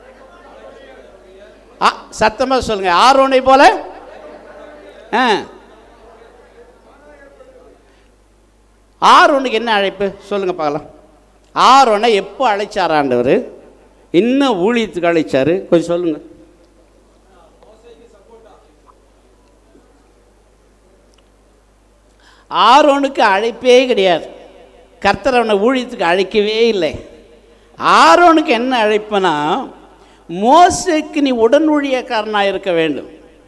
ஆ சத்தமாக சொல்லுங்க ஆர்வனை போல ஆ ஆரோனுக்கு என்ன அழைப்பு சொல்லுங்க பார்க்கலாம் ஆரோனை எப்போ அழைச்சார் ஆண்டவர் இன்னும் ஊழியத்துக்கு அழைச்சாரு கொஞ்சம் சொல்லுங்க ஆரோனுக்கு அழைப்பே கிடையாது கர்த்தர் அவனை ஊழியத்துக்கு அழைக்கவே இல்லை ஆரோனுக்கு என்ன அழைப்புனா மோசைக்கு நீ உடன் ஊழியக்காரனாக இருக்க வேண்டும்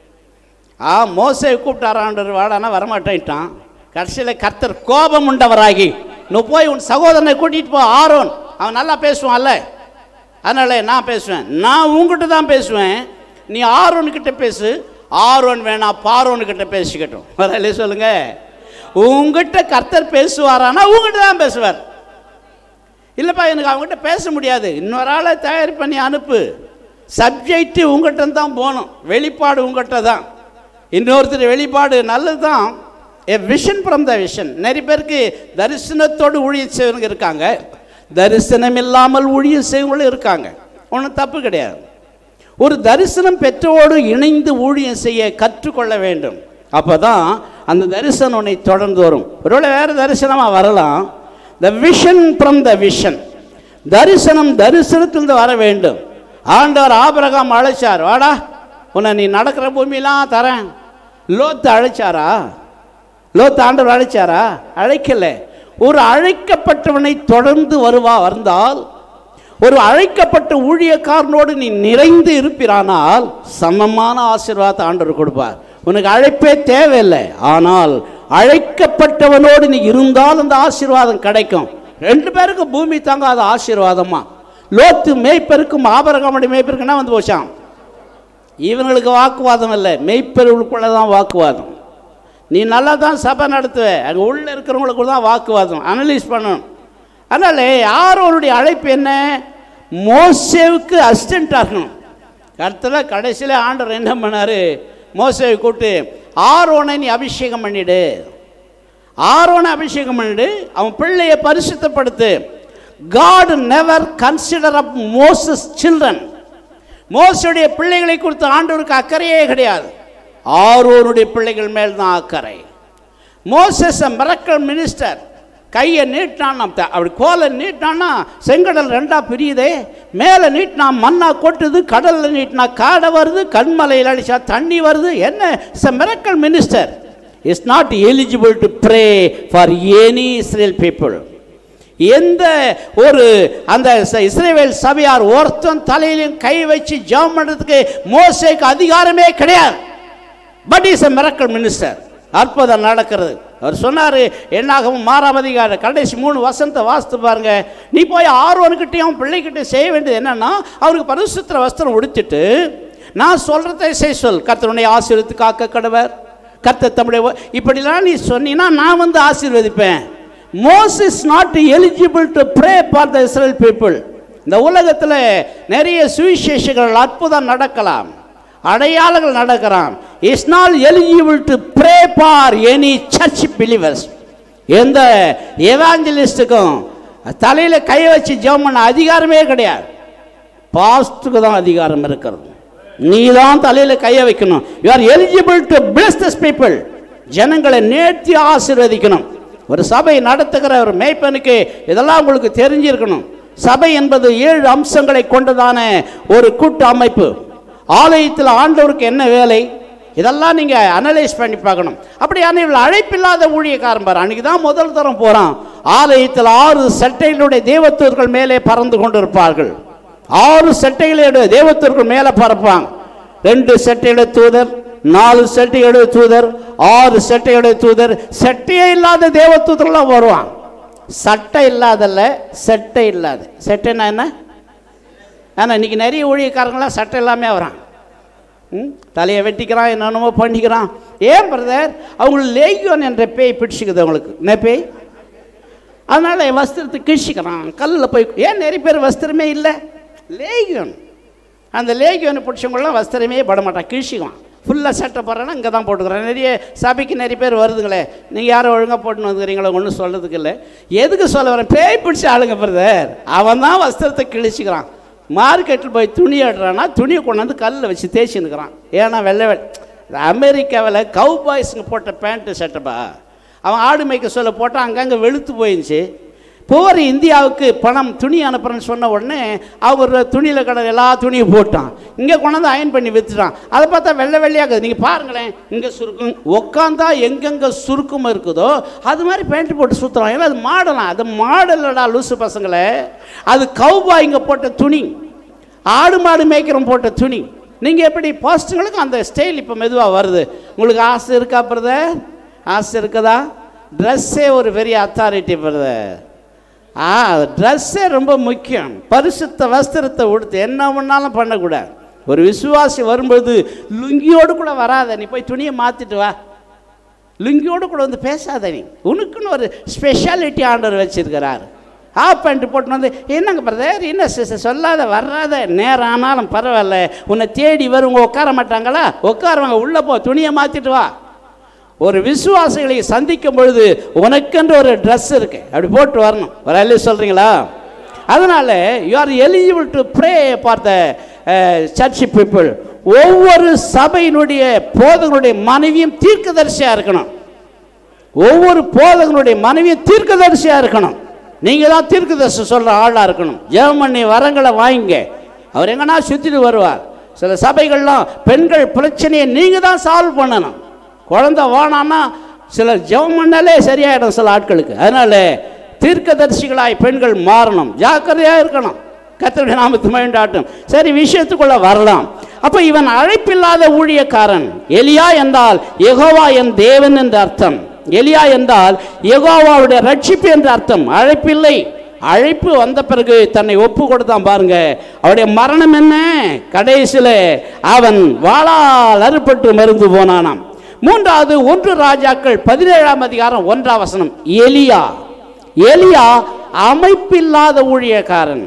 ஆ மோசை கூப்பிட்டாராண்டர் வாடானா வரமாட்டேன்ட்டான் கடைசியில் கர்த்தர் கோபம் உண்டவராகி நீ போய் உன் சகோதரனை கூட்டிகிட்டு போ ஆரோன் அவன் நல்லா பேசுவான்ல அதனால நான் பேசுவேன் நான் உங்ககிட்ட தான் பேசுவேன் நீ ஆரோன்கிட்ட பேசு ஆரோன் வேணாம் பாரோன்கிட்ட பேசிக்கட்டும் வரல சொல்லுங்க உங்ககிட்ட கர்த்தர் பேசுவாரானா உங்ககிட்ட தான் பேசுவார் இல்லைப்பா எனக்கு அவங்ககிட்ட பேச முடியாது இன்னொரு ஆளை தயார் பண்ணி அனுப்பு சப்ஜெக்ட் உங்ககிட்ட தான் போகணும் வெளிப்பாடு உங்ககிட்ட தான் இன்னொருத்தர் வெளிப்பாடு நல்லது தான் a vision from the vision நிறைய பேருக்கு தரிசனத்தோடு ஊழியம் செய்வங்க இருக்காங்க தரிசனம் இல்லாமல் ஊழியம் செய்வங்களும் இருக்காங்க ஒன்றும் தப்பு கிடையாது ஒரு தரிசனம் பெற்றோடு இணைந்து ஊழியம் செய்ய கற்றுக்கொள்ள வேண்டும் அப்போ தான் அந்த தரிசனம் உன்னை தொடர்ந்து வரும் ஒருவேளை வேறு தரிசனமாக வரலாம் the vision from the vision தரிசனம் தரிசனத்திலிருந்து வர வேண்டும் ஆண்டவர் ஆபரகாம் அழைச்சார் வாடா உன்னை நீ நடக்கிற பூமியெல்லாம் தரேன் லோத்து அழைச்சாரா லோத்து ஆண்டவர் அழைச்சாரா அழைக்கல ஒரு அழைக்கப்பட்டவனை தொடர்ந்து வருவா வந்தால் ஒரு அழைக்கப்பட்ட ஊழியக்காரனோடு நீ நிறைந்து இருப்பிரானால் சமமான ஆசீர்வாதத்தை ஆண்டவர் கொடுப்பார் உனக்கு அழைப்பே தேவையில்லை ஆனால் அழைக்கப்பட்டவனோடு நீ இருந்தால் அந்த ஆசீர்வாதம் கிடைக்கும் ரெண்டு பேருக்கும் பூமி தாங்காத ஆசீர்வாதமா லோத்து மேய்ப்பருக்கும் ஆபரகமடி மேய்ப்பருக்குன்னா வந்து போச்சான் இவங்களுக்கு வாக்குவாதம் இல்லை மெய்ப்பெருவுக்குள்ளே தான் வாக்குவாதம் நீ நல்லா தான் சபை நடத்துவ அங்கே உள்ளே இருக்கிறவங்களுக்கு தான் வாக்குவாதம் அனலைஸ் பண்ணணும் அதனால் யாரோருடைய அழைப்பு என்ன மோசேவுக்கு அசிஸ்டண்ட்டாக இருக்கணும் கருத்தில் கடைசியில் ஆண்டவர் என்ன பண்ணார் மோசேவை கூப்பிட்டு ஆரோனை நீ அபிஷேகம் பண்ணிடு ஆரோனை அபிஷேகம் பண்ணிடு அவன் பிள்ளையை பரிசுத்தப்படுத்து God never consider of Moses children மோசடைய பிள்ளைகளை குறித்து ஆண்டவருக்கு அக்கறையே கிடையாது ஆரோனுடைய பிள்ளைகள் மேல் தான் அக்கறை மோசஸ் மிரக்கல் மினிஸ்டர் கையை நீட்டினான் அப்படி கோலை நீட்டினான்னா செங்கடல் ரெண்டா பிரியுதே மேலே நீட்டினா மண்ணா கொட்டுது கடலில் நீட்டினா காடை வருது கண்மலையில் அடிச்சா தண்ணி வருது என்ன it's a miracle minister is not eligible to pray for any Israel people எந்த ஒரு அந்த ச- இஸ்ரவேல் சபையார் ஒருத்தன் தலையிலும் கை வச்சு ஜெபம் பண்ணுறதுக்கு மோசேக்கு அதிகாரமே கிடையாது but is a miracle minister அற்புதம் நடக்கிறது அவர் சொன்னார் என்னாகவும் மாறாம் அதிகார கடைசி மூணு வசனத்தை வாசித்து பாருங்க நீ போய் ஆர்வனுக்கிட்டையும் பிள்ளைகிட்டையும் செய்ய வேண்டியது என்னன்னா அவருக்கு பரிசுத்திர வஸ்திரம் உடுத்திட்டு நான் சொல்றதை செய் சொல் கர்த்தருடைய ஆசீர்வத்து காக்க கடவர் கர்த்தர் தம்முடைய வ- இப்படிலாம் நீ சொன்னீங்கன்னா நான் வந்து ஆசீர்வதிப்பேன் Moses is not eligible to pray for the Israel people இந்த உலகத்தில் நிறைய சுவிசேஷங்கள் அற்புதம் நடக்கலாம் அடையாளங்கள் நடக்கிறான் is not eligible to pray for any church believers எந்த எவாஞ்சலிஸ்ட்டுக்கும் தலையில் கை வச்சு ஜெபம் பண்ண அதிகாரமே கிடையாது பாஸ்ட்டுக்கு தான் அதிகாரம் இருக்கிறது நீ தான் தலையில் கையை வைக்கணும் you are eligible to bless this people ஜனங்களை நேர்த்தி ஆசீர்வதிக்கணும் ஒரு சபை நடத்துகிற ஒரு மேய்ப்பனுக்கு இதெல்லாம் உங்களுக்கு தெரிஞ்சிருக்கணும் சபை என்பது ஏழு அம்சங்களை கொண்டதான ஒரு கூட்டு அமைப்பு ஆலயத்தில் ஆண்டவருக்கு என்ன வேலை இதெல்லாம் நீங்கள் அனலைஸ் பண்ணி பார்க்கணும் அப்படியான இவள் அழைப்பில்லாத ஊழியக்காரன் பாரு அன்னைக்கு தான் முதல் தரம் போகிறான் ஆலயத்தில் ஆறு சட்டைகளுடைய தேவத்தூர்கள் மேலே பறந்து கொண்டிருப்பார்கள் ஆறு சட்டைகளுடைய தேவத்தூர்கள் மேலே பறப்பாங்க ரெண்டு சட்டையுடைய தூதர் நாலு சட்டையுடைய தூதர் ஆறு சட்டையுடைய தூதர் சட்டையே இல்லாத தேவதூதர்லாம் வருவான் சட்டை இல்லாதல்ல செட்டை இல்லாத செட்டைன்னா என்ன ஆனால் இன்னைக்கு நிறைய ஊழியக்காரங்களாம் சட்டை இல்லாமே வரான் ம் தலையை வெட்டிக்கிறான் என்னென்னமோ பண்ணிக்கிறான் ஏன் பிரதர் அவங்களுக்கு லேகியோன் என்ற பேய் பிடிச்சிக்குது அவங்களுக்கு என்ன பேய் அதனால் என் வஸ்திரத்தை கிழிச்சிக்கிறான் கல்லில் போய் ஏன் நிறைய பேர் வஸ்திரமே இல்லை லேகியோன் அந்த லேகியோனை பிடிச்சவங்களாம் வஸ்திரமே பட மாட்டான் கிழிச்சிக்குவான் ஃபுல்லாக சட்டை போடுறேன்னா இங்கே தான் போட்டுக்கிறேன் நிறைய சபைக்கு நிறைய பேர் வருதுங்களே நீங்கள் யாரும் ஒழுங்காக போட்டுன்னு வந்துக்கிறீங்களோ ஒன்றும் சொல்கிறதுக்கு இல்லை எதுக்கு சொல்ல வரேன் பேய் பிடிச்ச ஆளுங்க பிரதர் அவன் தான் வஸ்திரத்தை கிழிச்சிக்கிறான் மார்க்கெட்டில் போய் துணி எடுறான்னா துணியை கொண்டாந்து கல்லில் வச்சு தேய்ச்சின்னுக்கிறான் ஏன்னா வெள்ளை வெள்ளை அமெரிக்காவில் கவு பாய்ஸுங்க போட்ட பேண்ட்டு சட்டைப்பா அவன் ஆடு மேய்க்க சொல்ல போட்டால் அங்கங்கே வெளுத்து போயிருந்துச்சு போகிற இந்தியாவுக்கு பணம் துணி அனுப்புறேன்னு சொன்ன உடனே அவர் துணியில் கடை எல்லா துணியும் போட்டான் இங்கே கொண்டாந்து அயன் பண்ணி விற்றுட்டான் அதை பார்த்தா வெள்ளை வெள்ளையாகுது நீங்கள் பாருங்களேன் இங்கே சுருக்கும் உக்காந்தா எங்கெங்கே சுருக்கம் இருக்குதோ அது மாதிரி பேண்ட் போட்டு சுற்றுறான் ஏன்னா அது மாடலாம் அது மாடலடா லூசு பசங்களே அது கவுபாய்ங்க போட்ட துணி ஆடு மாடு மேய்க்கிறோம் போட்ட துணி நீங்கள் எப்படி பாஸ்ட்டுங்களுக்கு அந்த ஸ்டைல் இப்போ மெதுவாக வருது உங்களுக்கு ஆசை இருக்கா பிரதர் ஆசை இருக்குதா ட்ரெஸ்ஸே ஒரு பெரிய அத்தாரிட்டி பிரதர் ஆ ட்ரெஸ்ஸே ரொம்ப முக்கியம் பரிசுத்த வஸ்திரத்தை உடுத்து என்ன பண்ணாலும் பண்ணக்கூடாது ஒரு விசுவாசி வரும்போது லுங்கியோடு கூட வராத நீ போய் துணியை மாற்றிட்டு வா லுங்கியோடு கூட வந்து பேசாத நீ உனக்குன்னு ஒரு ஸ்பெஷாலிட்டி ஆண்டவர் வச்சிருக்கிறார் ஹாஃப் பேண்ட் போட்டு வந்து என்னங்க பிரதர் என்ன சிஸ்டர் சொல்லாத வராத நேரம் ஆனாலும் பரவாயில்ல உன்னை தேடி வருவங்க உட்கார மாட்டாங்களா உட்காருவாங்க உள்ளே போ துணியை மாற்றிட்டு வா ஒரு விசுவாசிகளை சந்திக்கும் பொழுது உனக்கென்று ஒரு ட்ரெஸ் இருக்கு அப்படி போட்டு வரணும் ஒரு அல்லி சொல்கிறீங்களா அதனால you are eligible to pray for the church people ஒவ்வொரு சபையினுடைய போதகனுடைய மனைவியும் தீர்க்கதரிசியாக இருக்கணும் ஒவ்வொரு போதகனுடைய மனைவியும் தீர்க்கதரிசியாக இருக்கணும் நீங்கள் தான் தீர்க்கதரிசி சொல்கிற ஆளாக இருக்கணும் ஜெர்மனி வரங்களை வாங்கிங்க அவர் எங்கன்னா சுற்றிட்டு வருவார் சில சபைகள்லாம் பெண்கள் பிரச்சனையை நீங்கள் தான் சால்வ் பண்ணணும் குழந்தை வானான்னா சில ஜெபம் பண்ணாலே சரியாயிடும் சில ஆட்களுக்கு அதனால தீர்க்கதரிசிகளாய் பெண்கள் மாறணும் ஜாக்கிரதையாக இருக்கணும் கத்தருடைய நாமத்து மயண்டாட்டும் சரி விஷயத்துக்குள்ள வரலாம் அப்ப இவன் அழைப்பில்லாத ஊழியக்காரன் எலியா என்றால் யெகோவா என் தேவன் என்ற அர்த்தம் எலியா என்றால் யெகோவாவுடைய ரட்சிப்பு என்ற அர்த்தம் அழைப்பில்லை அழைப்பு வந்த பிறகு தன்னை ஒப்பு கொடுத்தான் பாருங்க அவருடைய மரணம் என்ன கடைசியில் அவன் வாளால் அறுப்பட்டு மருந்து போனானாம் மூன்றாவது ஒன்று ராஜாக்கள் பதினேழாம் அதிகாரம் ஒன்றாம் வசனம் எலியா எலியா அமைப்பில்லாத ஊழியக்காரன்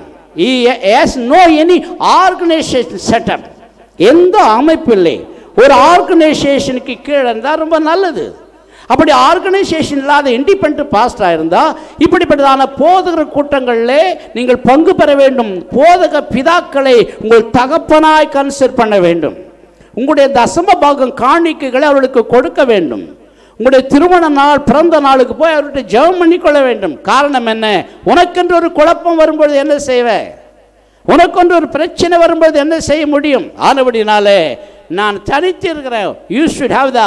நோ எனி ஆர்கனைசேஷன் செட்டப் எந்த அமைப்பு இல்லை ஒரு ஆர்கனைசேஷனுக்கு கீழே இருந்தால் ரொம்ப நல்லது அப்படி ஆர்கனைசேஷன் இல்லாத இண்டிபெண்ட் பாஸ்டாக இருந்தால் இப்படிப்பட்டதான போதகர் கூட்டங்களில் நீங்கள் பங்கு பெற வேண்டும் போதக பிதாக்களை உங்கள் தகப்பனாய் கன்சிடர் பண்ண வேண்டும் உங்களுடைய தசம பாகம் காணிக்கைகளை அவர்களுக்கு கொடுக்க வேண்டும் உங்களுடைய திருமண நாள் பிறந்த நாளுக்கு போய் அவர்கிட்ட ஜெபம் பண்ணிக்கொள்ள வேண்டும் காரணம் என்ன உனக்கென்று ஒரு குழப்பம் வரும்பொழுது என்ன செய்வ உனக்கொன்று ஒரு பிரச்சனை வரும்போது என்ன செய்ய முடியும் ஆனபடினாலே நான் தனித்து இருக்கிறேன் you should have the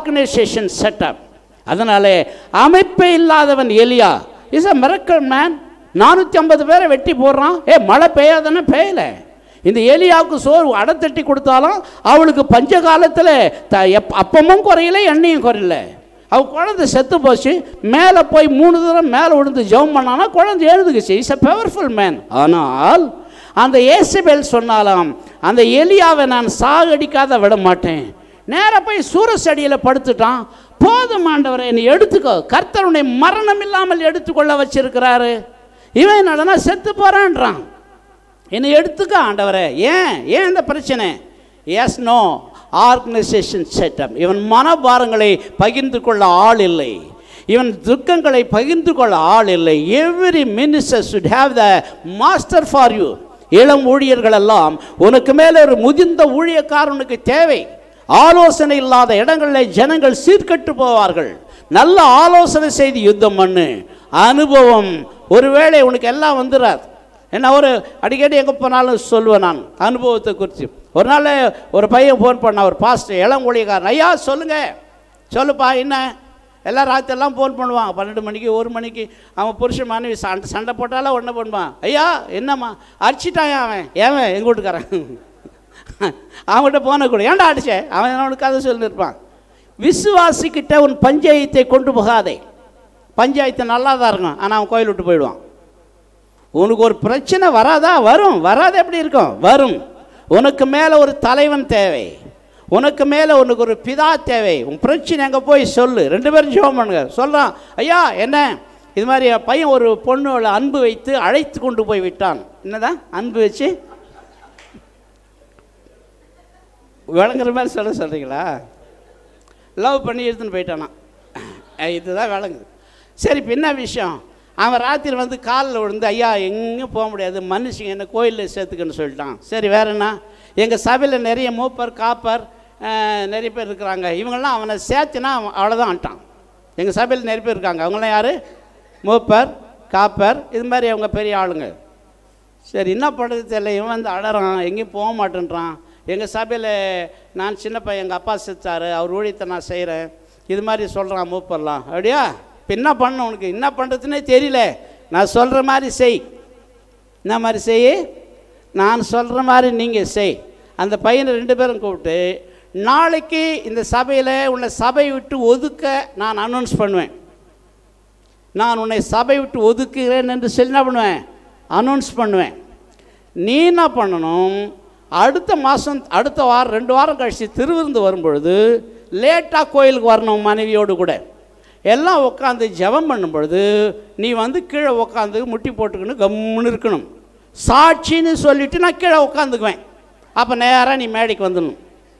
organisation setup அதனாலே அமைப்பே இல்லாதவன் எலியா இஸ் அ மிரக்கல் மேன் நானூற்றி ஐம்பது பேரை வெட்டி போடுறான் ஏ மழை பெய்யாதானே பெய்யல இந்த ஏலியாவுக்கு சோறு அடத்தட்டி கொடுத்தாலும் அவளுக்கு பஞ்ச காலத்தில் த எப் அப்பமும் குறையல எண்ணெயும் குறையல அவ குழந்தை செத்து போச்சு மேலே போய் மூணு தடவை மேலே விழுந்து ஜெபம் பண்ணானா குழந்தை எழுதுக்குச்சு இஸ் a பவர்ஃபுல் மேன் ஆனால் அந்த ஏசபேல் சொன்னாலாம் அந்த எலியாவை நான் சாகடிக்காத விட மாட்டேன் நேராக போய் சூரசடியில் படுத்துட்டான் போதும் ஆண்டவரை என்னை எடுத்துக்கோ கர்த்தருடைய மரணம் இல்லாமல் எடுத்துக்கொள்ள வச்சிருக்கிறாரு இவன் என்னடனா செத்து போறான்றான் என்னை எடுத்துக்க ஆண்டவரே ஏன் ஏன் இந்த பிரச்சனை எஸ் நோ ஆர்கனைசேஷன் செட்டப் இவன் மனபாரங்களை பகிர்ந்து கொள்ள ஆள் இல்லை இவன் துக்கங்களை பகிர்ந்து கொள்ள ஆள் இல்லை every minister should have the master for you இளம் ஊழியர்கள் எல்லாம் உனக்கு மேலே ஒரு முதிர்ந்த ஊழியக்காரனுக்கு தேவை ஆலோசனை இல்லாத இடங்களில் ஜனங்கள் சீர்கட்டு போவார்கள் நல்ல ஆலோசனை செய்து யுத்தம் பண்ணு அனுபவம் ஒருவேளை உனக்கு எல்லாம் வந்துடாது என்ன ஒரு அடிக்கடி எங்கே போனாலும் சொல்லுவேன் நான் அனுபவத்தை குறித்து ஒரு நாள் ஒரு பையன் ஃபோன் பண்ண ஒரு பாஸ்டர் இளங்கொழியக்காரன் ஐயா சொல்லுங்க சொல்லுப்பா என்ன எல்லாம் ராத்திரெல்லாம் ஃபோன் பண்ணுவான் பன்னெண்டு மணிக்கு ஒரு மணிக்கு அவன் புருஷன் மனைவி சண்டை சண்டை போட்டாலும் ஒன்று பண்ணுவான் ஐயா என்னம்மா அடிச்சிட்டான் அவன் ஏவன் எங்கள் வீட்டுக்காரன் அவன்கிட்ட போன கூட ஏன்டா அடிச்ச அவன் அவனுக்கு கதை சொல்லியிருப்பான் விசுவாசிக்கிட்ட உன் பஞ்சாயத்தை கொண்டு போகாதே பஞ்சாயத்து நல்லா தான் இருக்கும் ஆனால் அவன் கோயில் விட்டு போயிடுவான் உனக்கு ஒரு பிரச்சனை வராதா வரும் வராது எப்படி இருக்கும் வரும் உனக்கு மேலே ஒரு தலைவன் தேவை உனக்கு மேலே உனக்கு ஒரு பிதா தேவை உன் பிரச்சனை அங்கே போய் சொல்லு ரெண்டு பேரும் ஜெபம் பண்ணுங்க சொல்கிறான் ஐயா என்ன இது மாதிரி என் பையன் ஒரு பொண்ணோட அன்பு வைத்து அழைத்து கொண்டு போய் விட்டான் என்னதான் அன்பு வச்சு விளங்குற மாதிரி சொல்ல சொல்கிறீங்களா லவ் பண்ணி எடுத்துன்னு போயிட்டானா அஹ் இதுதான் விளங்குது சரி இப்போ என்ன விஷயம் அவன் ராத்திரி வந்து காலில் விழுந்து ஐயா எங்கேயும் போக முடியாது மனுஷங்க என்ன கோயிலில் சேர்த்துக்கன்னு சொல்லிட்டான் சரி வேற என்ன எங்கள் சபையில் நிறைய மூப்பர் காப்பர் அஹ், நிறைய பேர் இருக்கிறாங்க இவங்கெல்லாம் அவனை சேர்த்துனா அவன் அவ்வளோதான் ஆண்டான் எங்கள் சபையில் நிறைய பேர் இருக்காங்க அவங்களாம் யார் மூப்பர் காப்பர் இது மாதிரி அவங்க பெரிய ஆளுங்க சரி என்ன பண்ணுறது தெரியல இவன் வந்து அழறான் எங்கேயும் போக மாட்டேன்றான் எங்கள் சபையில் நான் சின்ன பையன் எங்கள் அப்பா செத்தாரு அவர் ஊழியத்தை நான் செய்கிறேன் இது மாதிரி சொல்கிறான் மூப்பர்லாம் அப்படியா இப்போ என்ன பண்ண உனக்கு என்ன பண்ணுறதுனே தெரியல நான் சொல்கிற மாதிரி செய் என்ன மாதிரி செய் நான் சொல்கிற மாதிரி நீங்கள் செய் அந்த பையனை ரெண்டு பேரும் கூப்பிட்டு நாளைக்கு இந்த சபையில் உன்னை சபை விட்டு ஒதுக்க நான் அனௌன்ஸ் பண்ணுவேன் நான் உன்னை சபை விட்டு ஒதுக்குகிறேன் என்று சொல்லி என்ன பண்ணுவேன் அனௌன்ஸ் பண்ணுவேன் நீ என்ன பண்ணணும் அடுத்த மாதம் அடுத்த வாரம் ரெண்டு வாரம் கழிச்சு திருவிருந்து வரும்பொழுது லேட்டாக கோயிலுக்கு வரணும் மனைவியோடு கூட எல்லாம் உட்காந்து ஜெபம் பண்ணும் பொழுது நீ வந்து கீழே உட்காந்து முட்டி போட்டுக்கணும் கம்முன்னு இருக்கணும் சாட்சின்னு சொல்லிட்டு நான் கீழே உட்காந்துக்குவேன் அப்போ நேராக நீ மேடைக்கு வந்துடணும்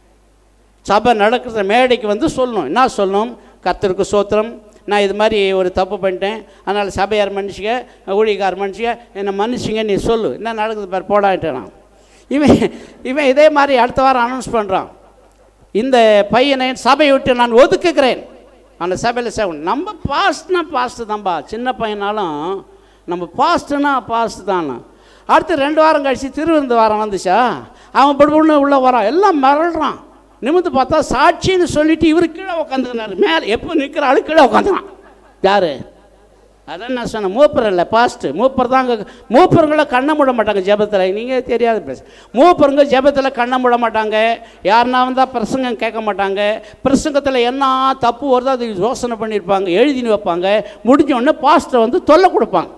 சபை நடக்கிற மேடைக்கு வந்து சொல்லணும் என்ன சொல்லணும் கர்த்தருக்கு சோத்திரம் நான் இது மாதிரி ஒரு தப்பு பண்ணிட்டேன் அதனால் சபையார் மனுஷங்க ஊழியக்கார மனுஷங்க என்னை மனுஷங்க நீ சொல்லு என்ன நடக்குது பார் போடான்ட்டேன் நான் இவன் இவன் இதே மாதிரி அடுத்த வாரம் அனௌன்ஸ் பண்ணுறான் இந்த பையனை சபையை விட்டு நான் ஒதுக்குகிறேன் அந்த சபையில் சேவன் நம்ம பாஸ்ட்னா பாஸ்ட்டு தான்பா சின்ன பையனாலும் நம்ம பாஸ்ட்டுனா பாஸ்ட் தானே அடுத்து ரெண்டு வாரம் கழிச்சு திருவிருந்து வாரம் வந்துச்சா அவன் படுபொண்ணு உள்ளே வரான் எல்லாம் மறடுறான் நிமிந்து பார்த்தா சாட்சின்னு சொல்லிட்டு இவர் கீழே உட்காந்துக்கிறாரு மேலே எப்போ நிற்கிற ஆளு கீழே உட்காந்துறான் யார் அதான் நான் சொன்னேன் மூப்பர் இல்லை பாஸ்ட்டு மூப்பர் தான் அங்கே மூப்பருங்களை கண்ணை மூட மாட்டாங்க ஜெபத்தில் நீங்கள் தெரியாத பேச மூப்பருங்க ஜெபத்தில் கண்ணை மூட மாட்டாங்க யாருன்னா வந்தால் பிரசங்கம் கேட்க மாட்டாங்க பிரசங்கத்தில் என்ன தப்பு வருதோ அது யோசனை பண்ணியிருப்பாங்க எழுதின்னு வைப்பாங்க முடிஞ்ச உடனே பாஸ்ட்டை வந்து தொல்லை கொடுப்பாங்க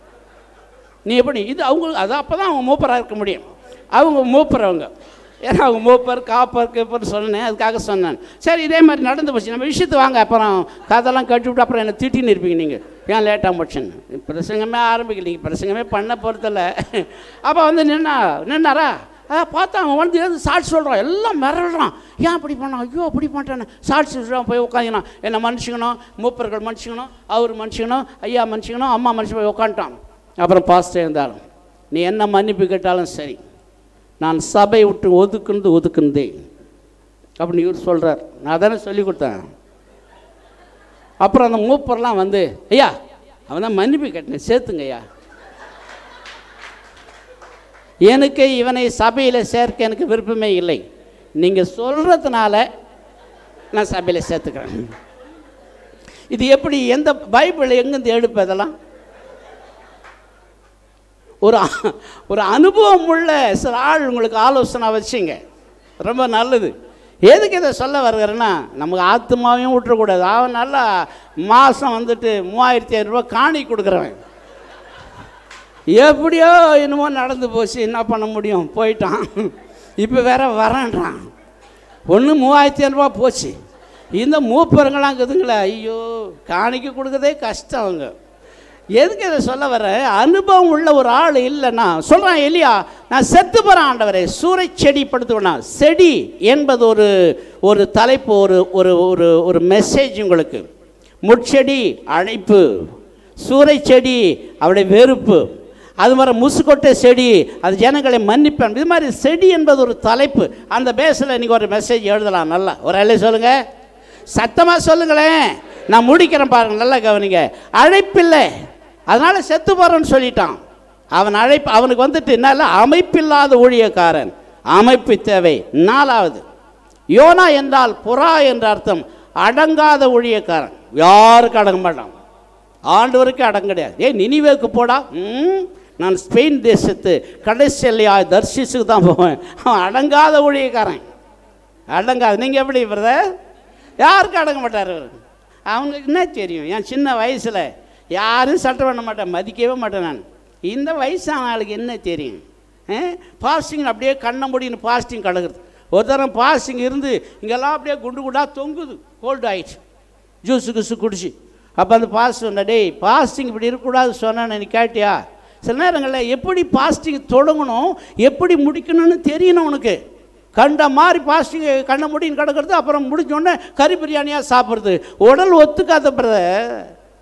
நீ எப்படி இது அவங்க அது அப்போ தான் அவங்க மூப்பராக இருக்க முடியும் அவங்க மூப்பர் அவங்க ஏன்னா அவங்க மூப்பர் காப்பர் கீப்பர் சொன்னேன் அதுக்காக சொன்னேன் சரி இதே மாதிரி நடந்து போச்சு நம்ம விஷயத்து வாங்க அப்புறம் கதெல்லாம் கட்டி விட்டு அப்புறம் என்னை திட்டின்னு இருப்பீங்க நீங்கள் ஏன் லேட்டாக முடிச்சுன்னு பிரசங்கமே ஆரம்பிக்கல நீங்கள் பிரசங்கமே பண்ண பொறுத்தல அப்போ வந்து நின்னா நின்னாரா ஆ பார்த்தா அவன் வந்து எது சாட்சி சொல்கிறான் எல்லாம் மிரள்றான் ஏன் அப்படி பண்ணான் ஐயோ அப்படி பண்ணிட்டானே சாட்சி சொல்கிறான் போய் உட்காந்துனான் என்னை மனுஷங்கணும் மூப்பர்கள் மனுஷங்கணும் அவர் மனுஷங்கணும் ஐயா மனுஷங்கணும் அம்மா மனுஷன் போய் உட்காந்துட்டான் அப்புறம் பாஸ்டர் இருந்தாலும் நீ என்ன மன்னிப்பு கேட்டாலும் சரி நான் சபை விட்டு ஒதுக்குனது ஒதுக்குனதே அப்படின்னு இவர் சொல்கிறார் நான் தானே சொல்லி கொடுத்தேன் அப்புறம் அந்த மூப்பர்லாம் வந்து ஐயா அவன் தான் மன்னிப்பு கேட்டேன் சேர்த்துங்க ஐயா எனக்கு இவனை சபையில் சேர்க்க எனக்கு விருப்பமே இல்லை நீங்கள் சொல்கிறதுனால நான் சபையில் சேர்த்துக்கிறேன் இது எப்படி எந்த பைபிள் எங்கேருந்து எடுப்பு இதெல்லாம் ஒரு அ- ஒரு அனுபவம் உள்ள சில ஆள் உங்களுக்கு ஆலோசனை வச்சுங்க ரொம்ப நல்லது எதுக்கு இதை சொல்ல வருகிறேன்னா நமக்கு ஆத்மாவையும் விட்டுறக்கூடாது அவன் நல்லா மாதம் வந்துட்டு மூவாயிரத்தி ஐநூறுரூவா காணி கொடுக்குறவன் எப்படியோ என்னமோ நடந்து போச்சு என்ன பண்ண முடியும் போயிட்டான் இப்போ வேற வரேன்றான் ஒன்று மூவாயிரத்தி ஐநூறுரூவா போச்சு இந்த மூப்பருங்களாம் இருக்குதுங்களே ஐயோ காணிக்க கொடுக்கறதே கஷ்டம் அவங்க எதுக்கு இதை சொல்ல வர அனுபவம் உள்ள ஒரு ஆள் இல்லைன்னா சொல்கிறான் எலியா நான் செத்து போகிறேன் ஆண்டவரே சூறை செடி படுத்துவேனா செடி என்பது ஒரு ஒரு தலைப்பு ஒரு ஒரு ஒரு ஒரு மெசேஜ் உங்களுக்கு முட்செடி அழைப்பு சூறை செடி அவருடைய வெறுப்பு அது மாதிரி முசுக்கொட்டை செடி அது ஜனங்களை மன்னிப்பேன் இது மாதிரி செடி என்பது ஒரு தலைப்பு அந்த பேஸில் இன்றைக்கி ஒரு மெசேஜ் எழுதலாம் நல்லா ஒரு அலை சொல்லுங்கள் சத்தமாக சொல்லுங்களேன் நான் முடிக்கிறேன் பாருங்க நல்லா கவனிங்க அழைப்பில்லை அதனால் செத்து போகிறேன்னு சொல்லிட்டான் அவன் அழைப்பு அவனுக்கு வந்துட்டு என்னால அமைப்பில்லாத ஊழியக்காரன் அமைப்பு தேவை நாலாவது யோனா என்றால் புறா என்ற அர்த்தம் அடங்காத ஊழியக்காரன் யாருக்கும் அடங்க மாட்டான் ஆண்டவருக்கு அடங்க கிடையாது ஏ நினிவேக்கு போடா ம் நான் ஸ்பெயின் தேசத்து கடைசி எல்லையா தர்ஷிஸுக்கு தான் போவேன் அவன் அடங்காத ஊழியக்காரன் அடங்காது நீங்கள் எப்படி பிரதர் யாருக்கும் அடங்க மாட்டார் அவர் அவனுக்கு என்ன தெரியும் என் சின்ன வயசில் யாரும் சட்டம் பண்ண மாட்டேன் மதிக்கவே மாட்டேன் நான் இந்த வயசான ஆளுக்கு என்ன தெரியும் பாஸ்டிங் அப்படியே கண்ணை முடின்னு பாஸ்டிங் கலகுறது ஒரு தரம் பாஸ்டிங் இருந்து இங்கெல்லாம் அப்படியே குண்டு குண்டாக தொங்குது கோல்டு ஆயிடுச்சு ஜூஸு கிசு குடிச்சு அப்போ அந்த பாஸ் சொன்ன டேய் பாஸ்டிங் இப்படி இருக்கக்கூடாது சொன்னேன்னு நீ கேட்டியா சில நேரங்களில் எப்படி பாஸ்டிங் தொடங்கணும் எப்படி முடிக்கணும்னு தெரியணும் உனக்கு கண்ட மாதிரி பாஸ்டிங் கண்ணை முடின்னு கிடக்கிறது அப்புறம் முடிஞ்சோடனே கறி பிரியாணியாக சாப்பிட்றது உடல் ஒத்துக்காத பிரதர்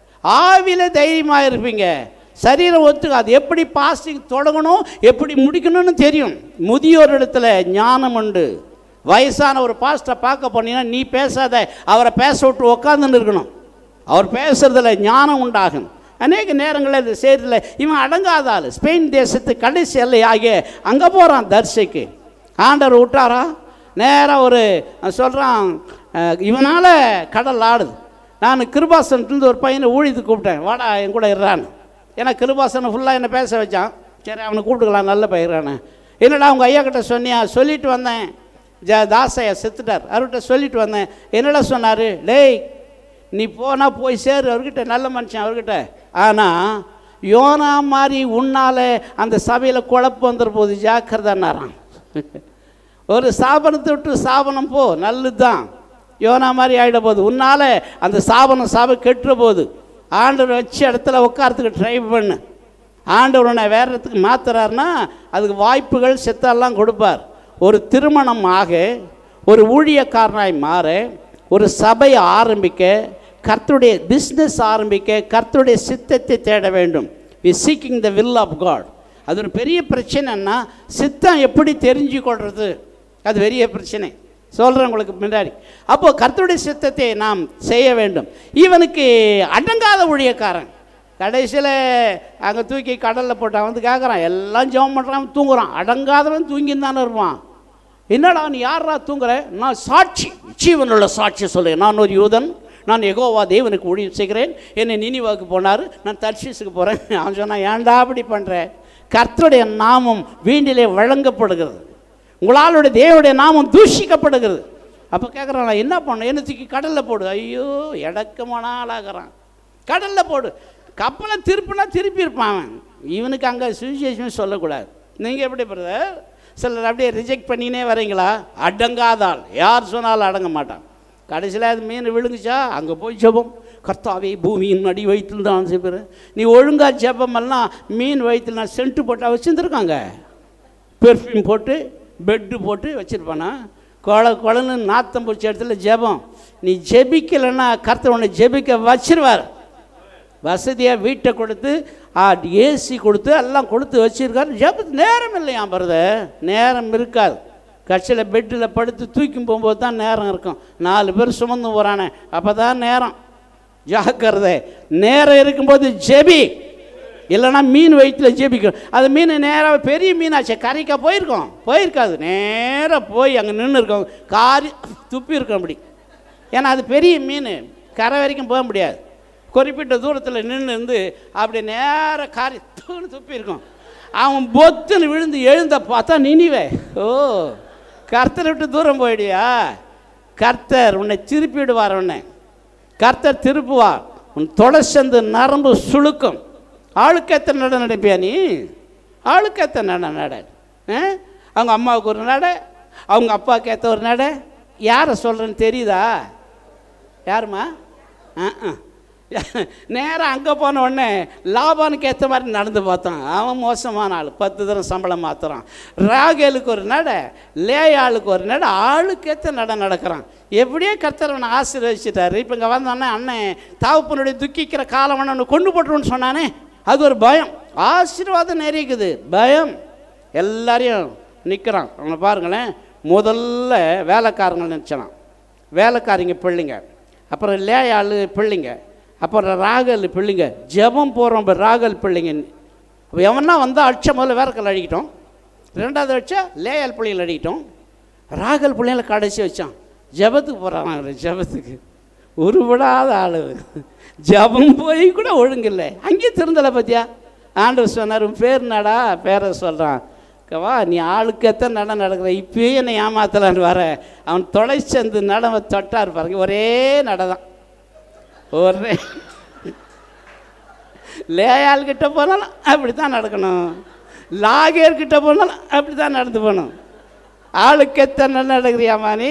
ஆவியில் தைரியமாக இருப்பீங்க சரீரம் ஒத்துக்காது எப்படி பாஸ்டிங் தொடங்கணும் எப்படி முடிக்கணும்னு தெரியும் முதியோர் இடத்துல ஞானம் உண்டு வயசான ஒரு பாஸ்டரை பார்க்க போனீங்கன்னா நீ பேசாத அவரை பேச விட்டு உக்காந்துன்னு இருக்கணும் அவர் பேசுறதுல ஞானம் உண்டாகும் அநேக நேரங்களில் இது செய்கிறதுல இவன் அடங்காத ஆள் ஸ்பெயின் தேசத்து கடைசி எல்லை ஆகிய அங்கே போகிறான் தர்சைக்கு ஆண்டவர் விட்டாரா நேராக ஒரு சொல்கிறான் இவனால் கடல் ஆடுது நான் கிருபாசன்ட்டு ஒரு பையனை ஊழியத்துக்கு கூப்பிட்டேன் வாடா என் கூட இருறான்னு ஏன்னா கிருபாசனை ஃபுல்லாக என்னை பேச வச்சான் சரி அவனை கூப்பிட்டுக்கலாம் நல்ல பயிரானே என்னடா உங்கள் ஐயா கிட்ட சொன்னியா சொல்லிட்டு வந்தேன் ஜ தாசையா செத்துட்டார் அவர்கிட்ட சொல்லிட்டு வந்தேன் என்னடா சொன்னார் டேய் நீ போனால் போய் சேரு அவர்கிட்ட நல்ல மனுஷன் அவர்கிட்ட ஆனால் யோனா மாதிரி உன்னால் அந்த சபையில் குழப்பம் வந்துட போகுது ஜாக்கிரதான்னாரான் ஒரு ஸ்தாபனத்தை விட்டு ஸ்தாபனம் போ நல்லது தான் யோனா மாதிரி ஆகிட போகுது உன்னால் அந்த ஸ்தாபனம் சபை கெட்டுற போகுது ஆண்டவர் வச்ச இடத்துல உட்காரத்துக்கு ட்ரை பண்ணு ஆண்டவர் உன்னை வேற இடத்துக்கு மாத்துறாருன்னா அதுக்கு வாய்ப்புகள் செத்தெல்லாம் கொடுப்பார் ஒரு திருமணம் ஆக ஒரு ஊழியக்காரனாய் மாற ஒரு சபை ஆரம்பிக்க கர்த்தருடைய பிஸ்னஸ் ஆரம்பிக்க கர்த்தருடைய சித்தத்தை தேட வேண்டும் we seeking the will of God அது ஒரு பெரிய பிரச்சனைன்னா சித்தம் எப்படி தெரிஞ்சு கொள்வது அது பெரிய பிரச்சனை சொல்கிறேன் உங்களுக்கு முன்னாடி அப்போது கர்த்தருடைய சித்தத்தை நாம் செய்ய வேண்டும் இவனுக்கு அடங்காத ஊழியக்காரன் கடைசியில் அங்கே தூக்கி கடலில் போட்டான் வந்து கேட்குறான் எல்லாம் ஜெபம் பண்ணுறான் தூங்குறான் அடங்காதவன் தூங்கின்னு தானே இருப்பான் என்னடா நீ யாரா தூங்குற நான் சாட்சி ஜீவனுள்ள சாட்சி சொல்லு நான் ஒரு யூதன் நான் எகோவா தேவனுக்கு ஊழியம் செய்கிறேன் என்னை நினிவாக்கு போனார் நான் தர்ஷீஸுக்கு போகிறேன் அவன் சொன்னான் ஏன்டா அப்படி பண்ணுறேன் கர்த்தருடைய நாமம் வீண்டிலே வழங்கப்படுகிறது உங்களாலுடைய தேவனுடைய நாமம் தூஷிக்கப்படுகிறது அப்போ கேட்குறான் நான் என்ன பண்ண என்ன தூக்கி கடலில் போடு ஐயோ எடக்கமான ஆளாகிறான் கடலில் போடு கப்பலை திருப்பினா திருப்பி இருப்பான் அவன் இவனுக்கு அங்கே சுவிசேஷன் சொல்லக்கூடாது நீங்கள் எப்படி பிரதர் சிலர் அப்படியே ரிஜெக்ட் பண்ணினே வரீங்களா அடங்காதாள் யார் சொன்னாலும் அடங்க மாட்டான் கடைசியில் அது மீன் விழுங்குச்சா அங்கே போய் ஜெபம் கர்த்தாவே பூமியின் அடி வயிற்றில் தான் செய்வார் நீ ஒழுங்காக ஜெபமெல்லாம் மீன் வயிற்றில் நான் சென்ட்டு போட்டால் வச்சுருந்துருக்காங்க பெர்ஃப்யூம் போட்டு பெட்டு போட்டு வச்சுருப்பானா கொலை கொலன்னு நாத்தம் பிடிச்ச இடத்துல ஜெபம் நீ ஜெபிக்கலைன்னா கர்த்தர் உன்னை ஜெபிக்க வச்சிருவார் வசதியாக வீட்டை கொடுத்து ஏசி கொடுத்து எல்லாம் கொடுத்து வச்சுருக்காரு ஜெபத்து நேரம் இல்லையா பரத நேரம் இருக்காது கட்சியில் பெட்டில் படுத்து தூக்கி போகும்போது தான் நேரம் இருக்கும் நாலு பேர் சுமந்து போகிறானே அப்போ தான் நேரம் ஜாக்கிரதை நேரம் இருக்கும்போது ஜெபி இல்லைன்னா மீன் வயிற்றில் ஜெபிக்கும் அது மீன் நேராக பெரிய மீனாச்சே கரைக்கா போயிருக்கோம் போயிருக்காது நேராக போய் அங்கே நின்று இருக்கோம் காரி துப்பி இருக்கோம் அப்படி ஏன்னா அது பெரிய மீன் கரை வரைக்கும் போக முடியாது குறிப்பிட்ட தூரத்தில் நின்று இருந்து அப்படி நேராக காரி தூன்னு துப்பி இருக்கும் அவன் பொத்துன்னு விழுந்து எழுந்த பார்த்தா நினிவே ஓ கர்த்தரை விட்டு தூரம் போயிடுயா கர்த்தர் உன்னை திருப்பி விடுவார் உன்னை கர்த்தர் திருப்புவார் உன் தொடச்சந்து நரம்பு சுளுக்கும் ஆளுக்கேத்த நட நடப்பியா நீ ஆளுக்கேத்த நட நட ஆ? அவங்க அம்மாவுக்கு ஒரு நட அவங்க அப்பாவுக்கு ஏற்ற ஒரு நட யாரை சொல்கிறேன்னு தெரியுதா யாருமா நேராக அங்கே போன உடனே லாபானுக்கு ஏற்ற மாதிரி நடந்து பார்த்தான் அவன் மோசமான ஆள் பத்து தரம் சம்பளம் மாத்துறான் ராகேலுக்கு ஒரு நட லேயாளுக்கு ஒரு நட ஆளுக்கு ஏற்ற நட நடக்கிறான் எப்படியே கர்த்தர் அவனை ஆசீர்வதிச்சிட்டாரு இப்போ இங்கே வந்தோடனே அண்ணன் தாவுப்பனுடைய துக்கிக்கிற காலம் ஒன்று கொண்டு போட்டுருன்னு சொன்னானே அது ஒரு பயம் ஆசீர்வாதம் நிறைய பயம் எல்லாரையும் நிற்கிறான் அவனை பாருங்களேன் முதல்ல வேலைக்காரங்க நினச்சான் வேலைக்காரிங்க பிள்ளைங்க அப்புறம் லேயாள் பிள்ளைங்க அப்புறம் ராகல் பிள்ளைங்க ஜெபம் போகிறோம் ராகல் பிள்ளைங்க அப்போ எவனா வந்தால் அடிச்ச முதல்ல வேறக்கல் அடிக்கிட்டோம் ரெண்டாவது வச்சா லேயால் பிள்ளைகள் அடிக்கிட்டோம் ராகல் பிள்ளைங்களை கடைசி வச்சான் ஜெபத்துக்கு போகிறான் ஜெபத்துக்கு உருவிடாத ஆள் ஜெபம் போய் கூட ஒழுங்கில்லை அங்கேயும் திருந்தலை பத்தியா ஆண்டவர் சொன்னார் உன் பேர் நடா பேரை சொல்கிறான் வா நீ ஆளுக்கு எத்தனை நடம் நடக்கிற இப்பயே என்னை ஏமாத்தலான்னு வர அவன் தொலைச்சந்து நடவை தொட்டார் பாருங்க ஒரே நட தான் ஒரே லேயால் கிட்ட போனாலும் அப்படி தான் நடக்கணும் லாகேர் கிட்ட போனாலும் அப்படி தான் நடந்து போகணும் ஆளுக்கு எத்தனை நடக்கிறியாமா நீ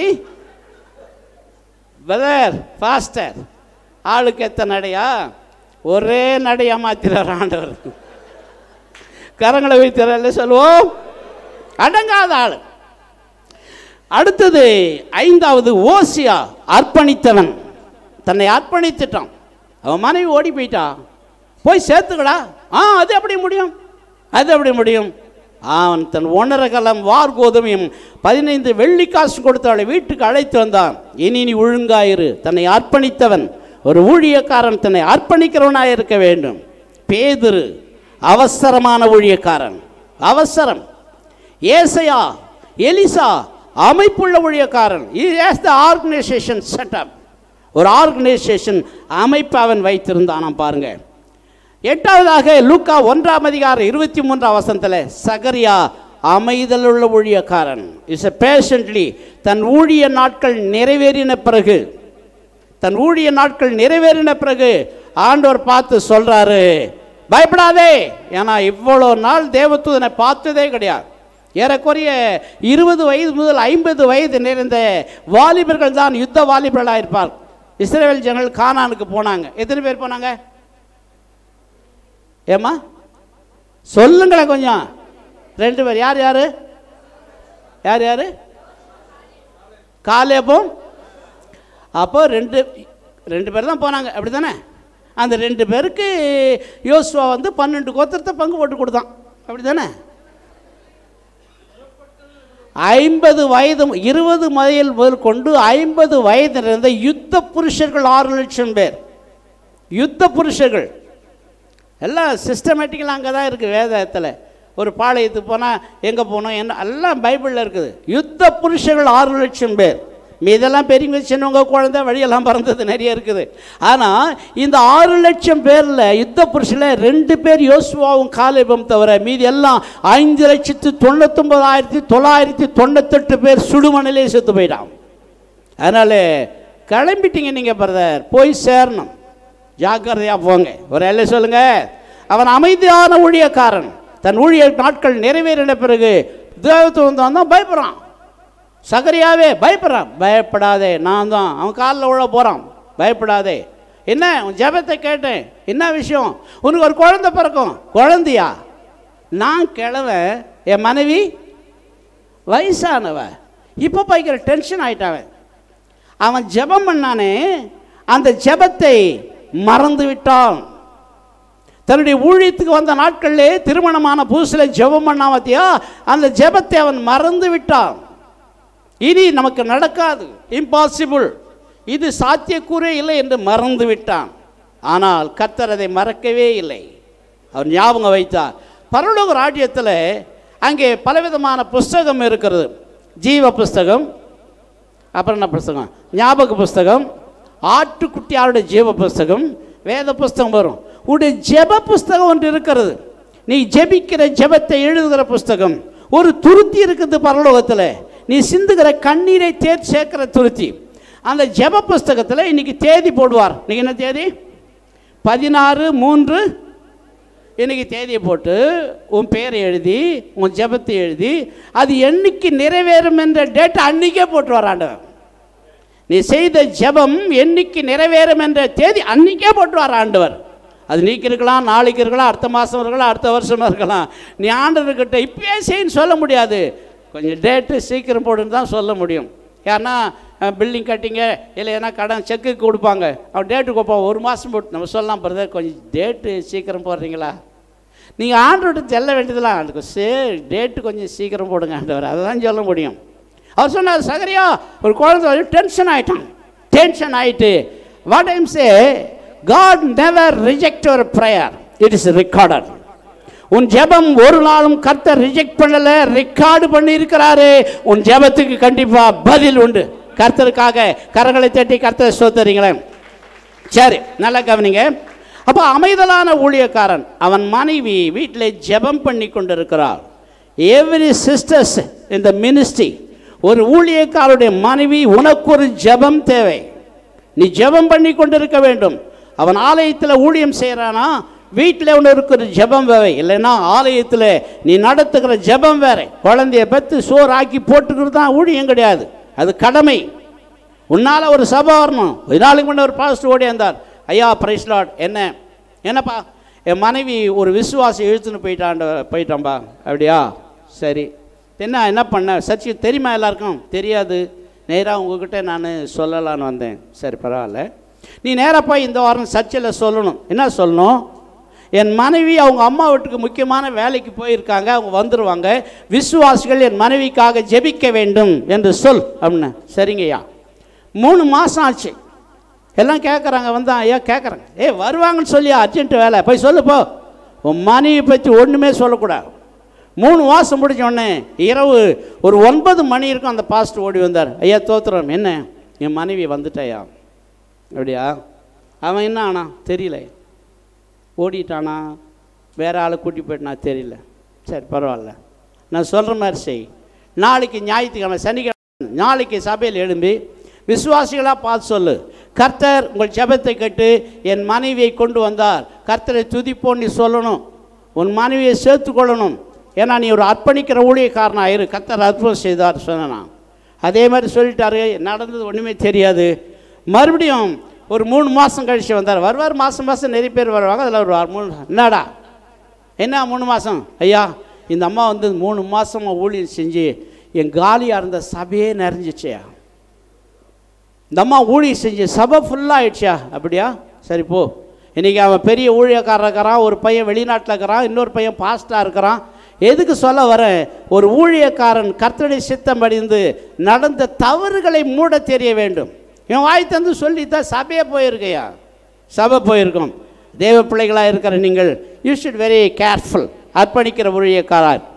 பிரதர் ஃபாஸ்டர் ஆளுக்கு எத்தனை நடையா ஒரே நடையா மாத்திரார் ஆண்டவர் கரங்களை வைத்திரல்ல சொல்லுவோம் அடங்காத ஆள் அடுத்தது ஐந்தாவது ஓசியா அர்ப்பணித்தவன் தன்னை அர்ப்பணித்துட்டான் அவன் மனைவி ஓடி போயிட்டா போய் சேர்த்துக்கடா ஆ அது எப்படி முடியும் அது எப்படி முடியும் அவன் தன் ஒன்றரகலம் வார் கோதுமையும் பதினைந்து வெள்ளி காசு கொடுத்து அவளை வீட்டுக்கு அழைத்து வந்தான் இனி நீ ஒழுங்காயிரு தன்னை அர்ப்பணித்தவன் ஒரு ஊழியக்காரன் தன்னை அர்ப்பணிக்கிறவனாக இருக்க வேண்டும் பேதுரு அவசரமான ஊழியக்காரன் அவசரம் ஏசையா எலிசா அமைப்புள்ள ஊழியக்காரன் இஸ் த ஆர்கனைசேஷன் செட்டப் ஒரு ஆர்கனைசேஷன் அமைப்பு அவன் வைத்திருந்தானாம் பாருங்க எட்டாவதாக லூக்கா ஒன்றாம் அதிகாரம் இருபத்தி மூன்றாம் வசனத்தில் சகரியா அமைதலுள்ள ஊழியக்காரன் இஸ் எ பேஷண்ட்லி தன் ஊழிய நாட்கள் நிறைவேறின பிறகு தன் ஊழிய நாட்கள் நிறைவேறின பிறகு ஆண்டவர் பார்த்து சொல்றாரு பயப்படாதே ஏன்னா இவ்வளோ நாள் தேவதூதனை பார்த்ததே கிடையாது ஏறக்குறைய இருபது வயது முதல் ஐம்பது வயது நிறைந்த வாலிபர்கள் தான் யுத்த வாலிபர்களாக இருப்பார் இஸ்ரேல் ஜனங்கள் கானானுக்கு போனாங்க எத்தனை பேர் போனாங்க ஏம்மா சொல்லுங்களேன் கொஞ்சம் ரெண்டு பேர் யார் யார் யார் யார் காலேபும் அப்போ ரெண்டு ரெண்டு பேர் தான் போனாங்க அப்படி தானே அந்த ரெண்டு பேருக்கு யோசுவா வந்து பன்னெண்டு கோத்திரத்தை பங்கு போட்டு கொடுத்தான் அப்படி தானே ஐம்பது வயது இருபது மைல் முதல் கொண்டு ஐம்பது வயது இருந்த யுத்த புருஷர்கள் ஆறு லட்சம் பேர் யுத்த புருஷர்கள் எல்லாம் சிஸ்டமேட்டிக்கலாக அங்கே தான் இருக்குது வேதத்தில் ஒரு பாளையத்துக்கு போனால் எங்கே போகணும் என்ன எல்லாம் பைபிளில் இருக்குது யுத்த புருஷர்கள் ஆறு லட்சம் பேர் மீதெல்லாம் பெரியவங்க சின்னவங்க குழந்தை வழியெல்லாம் பறந்தது நிறைய இருக்குது ஆனால் இந்த ஆறு லட்சம் பேரில் யுத்த புருஷனில் ரெண்டு பேர் யோசுவாவும் காலேபம் தவிர மீதி எல்லாம் ஐந்து லட்சத்து தொண்ணூத்தொம்பதாயிரத்தி தொள்ளாயிரத்தி தொண்ணூத்தெட்டு பேர் சுடுமணிலே செத்து போயிட்டான் அதனால் கிளம்பிட்டீங்க நீங்கள் பிரதர் போய் சேரணும் ஜாக்கிரதையாக போங்க ஒரு எல்லை சொல்லுங்க அவன் அமைதியான ஊழியக்காரன் தன் ஊழிய நாட்கள் நிறைவேறின பிறகு தேவத்துவம் தான் பயப்படுறான் சகரியாவே பயப்படுறான் பயப்படாதே நான் தான் அவன் காலில் உள்ள போகிறான் பயப்படாதே என்ன உன் ஜெபத்தை கேட்டேன் என்ன விஷயம் உனக்கு ஒரு குழந்தை பிறக்கும் குழந்தையா நான் கிழவன் என் மனைவி வயசானவ இப்போ பயங்கர டென்ஷன் ஆயிட்டாவன் அவன் ஜெபம் பண்ணானே அந்த ஜெபத்தை மறந்து விட்டான் தன்னுடைய ஊழியத்துக்கு வந்த நாட்களிலே திருமணமான புதுசில் ஜெபம் பண்ணாமத்தியா அந்த ஜெபத்தை அவன் மறந்து விட்டான் இனி நமக்கு நடக்காது இம்பாசிபிள் இது சாத்தியக்கூறே இல்லை என்று மறந்து விட்டான் ஆனால் கர்த்தர் அதை மறக்கவே இல்லை அவர் ஞாபகம் வைத்தார் பரலோக ராஜ்யத்தில் அங்கே பலவிதமான புஸ்தகம் இருக்கிறது ஜீவ புஸ்தகம் அப்புறம் என்ன புஸ்தகம் ஞாபக புஸ்தகம் ஆட்டுக்குட்டியாருடைய ஜீவ புஸ்தகம் வேத புஸ்தகம் வரும் உடைய ஜெப புஸ்தகம் ஒன்று இருக்கிறது நீ ஜெபிக்கிற ஜெபத்தை எழுதுகிற புஸ்தகம் ஒரு துருத்தி இருக்குது பரலோகத்தில் நீ சிந்துகிற கண்ணீரை தேர் சேர்க்கிற துருத்தி அந்த ஜெப புஸ்தகத்தில் இன்னைக்கு தேதி போடுவார் இன்னைக்கு என்ன தேதி பதினாறு மூன்று இன்னைக்கு தேதியை போட்டு உன் பேரை எழுதி உன் ஜெபத்தை எழுதி அது என்னைக்கு நிறைவேறும் என்ற டேட் அன்னைக்கே போட்டு வராண்டவன் நீ செய்த ஜெபம் என்னைக்கு நிறைவேறும் என்ற தேதி அன்னைக்கே போட்டு வர ஆண்டவர் அது நீக்கு இருக்கலாம் நாளைக்கு இருக்கலாம் அடுத்த மாதம் இருக்கலாம் அடுத்த வருஷமாக இருக்கலாம் நீ ஆண்டவர்கிட்ட இப்பயே செய்யன்னு சொல்ல முடியாது கொஞ்சம் டேட்டு சீக்கிரம் போடுன்னு தான் சொல்ல முடியும் ஏன்னா பில்டிங் கட்டிங்க இல்லை ஏன்னா கடன் செக்குக்கு கொடுப்பாங்க அவன் டேட்டு கொடுப்பான் ஒரு மாதம் போட்டு நம்ம சொல்லலாம் பிரதர் கொஞ்சம் டேட்டு சீக்கிரம் போடுறீங்களா நீங்கள் ஆண்டவர்கிட்ட செல்ல வேண்டியதெல்லாம் அதுக்கு சே டேட்டு கொஞ்சம் சீக்கிரம் போடுங்க ஆண்டவர் அதை தான் சொல்ல முடியும் அவர் சொன்னார் சகரியா ஒரு குழந்தை வந்து டென்ஷன் ஆயிட்டான் டென்ஷன் ஆயிட்டு what I'm say God never reject your prayer it is recorded உன் ஜெபம் ஒரு நாளும் கர்த்தர் ரிஜெக்ட் பண்ணல ரெக்கார்டு பண்ணி இருக்கிறாரு உன் ஜெபத்துக்கு கண்டிப்பா பதில் உண்டு கர்த்தருக்காக கரங்களை தட்டி கர்த்தர் சோத்தறீங்களேன் சரி நல்லா கவனிங்க அப்போ அமைதலான ஊழியக்காரன் அவன் மனைவி வீட்டில் ஜெபம் பண்ணி கொண்டிருக்கிறார் எவ்ரி சிஸ்டர்ஸ் இந்த மினிஸ்ட்ரி ஒரு ஊழியக்காரருடைய மனைவி உனக்கு ஒரு ஜெபம் தேவை நீ ஜெபம் பண்ணி கொண்டிருக்க வேண்டும் அவன் ஆலயத்தில் ஊழியம் செய்கிறானா வீட்டில் ஒன்று இருக்கிற ஜெபம் வேற இல்லைன்னா ஆலயத்தில் நீ நடத்துகிற ஜெபம் வேற குழந்தைய பெற்று சோறு ஆக்கி போட்டுக்கிறது தான் ஊழியம் கிடையாது அது கடமை உன்னால் ஒரு சபை வரணும் ஒரு நாளுக்கு முன்னே ஒரு பாஸ்டர் ஓடி வந்தார் ஐயா பிரைஸ் லார்ட் என்ன என்னப்பா என் மனைவி ஒரு விசுவாசி இழுத்துன்னு போயிட்டாண்ட போயிட்டான்பா அப்படியா சரி என்ன என்ன பண்ண சர்ச்சு தெரியுமா எல்லாருக்கும் தெரியாது நேராக உங்ககிட்ட நான் சொல்லலான்னு வந்தேன் சரி பரவாயில்ல நீ நேராக போய் இந்த வாரம் சர்ச்சில் சொல்லணும் என்ன சொல்லணும் என் மனைவி அவங்க அம்மா வீட்டுக்கு முக்கியமான வேலைக்கு போயிருக்காங்க அவங்க வந்துடுவாங்க விசுவாசிகள் என் மனைவிக்காக ஜெபிக்க வேண்டும் என்று சொல் அப்படின்னு சரிங்கய்யா மூணு மாதம் ஆச்சு எல்லாம் கேட்குறாங்க வந்தான் ஐயா கேட்குறாங்க ஏ வருவாங்கன்னு சொல்லி அர்ஜென்ட் வேலை போய் சொல்லு போ உன் மனைவி பற்றி ஒன்றுமே சொல்லக்கூடாது மூணு மாதம் முடிஞ்ச உடனே இரவு ஒரு ஒன்பது மணி இருக்கும் அந்த பாஸ்ட் ஓடி வந்தார் ஐயா தோத்துறோம் என்ன என் மனைவி வந்துட்டாயா அப்படியா அவன் என்ன ஆனா தெரியல ஓடிட்டானா வேற ஆளை கூட்டி போயிட்டானா தெரியல சரி பரவாயில்ல நான் சொல்கிற மாதிரி செய் நாளைக்கு ஞாயிற்றுக்கிழமை சனிக்கிழமை நாளைக்கு சபையில் எழும்பி விசுவாசிகளாக பார்த்து சொல்லு கர்த்தர் உங்கள் ஜெபத்தை கேட்டு என் மனைவியை கொண்டு வந்தார் கர்த்தரை துதிப்போன்னு நீ சொல்லணும் உன் மனைவியை சேர்த்துக்கொள்ளணும் ஏன்னா நீ ஒரு அர்ப்பணிக்கிற ஊழியக்காரனா இரு கர்த்தர் அற்புதம் செய்தார் சொன்னான் அதே மாதிரி சொல்லிட்டாரு நடந்தது ஒன்றுமே தெரியாது மறுபடியும் ஒரு மூணு மாதம் கழிச்சு வந்தார் வருவார் மாதம் மாதம் நிறைய பேர் வருவாங்க அதில் ஒரு மூணு என்னடா என்ன மூணு மாதம் ஐயா இந்த அம்மா வந்து மூணு மாதமாக ஊழியம் செஞ்சு என் காலியாக இருந்த சபையே நிறைஞ்சிச்சையா இந்த அம்மா ஊழியம் செஞ்சு சபை ஃபுல்லாக ஆயிடுச்சா அப்படியா சரி போ இன்றைக்கி அவன் பெரிய ஊழியக்காரன் இருக்கிறான் ஒரு பையன் வெளிநாட்டில் இருக்கிறான் இன்னொரு பையன் பாஸ்டாக இருக்கிறான் எதுக்கு சொல்ல வரேன் ஒரு ஊழியக்காரன் கர்த்தருடைய சித்தம் அடைந்து நடந்த தவறுகளை மூட தெரிய வேண்டும் இவன் வாய் தந்து சொல்லித்தான் சபையே போயிருக்கையா சபை போயிருக்கோம் தேவ பிள்ளைகளாக இருக்கிற நீங்கள் யூ ஷுட் வெரி கேர்ஃபுல் அர்ப்பணிக்கிற ஊழியக்காரர்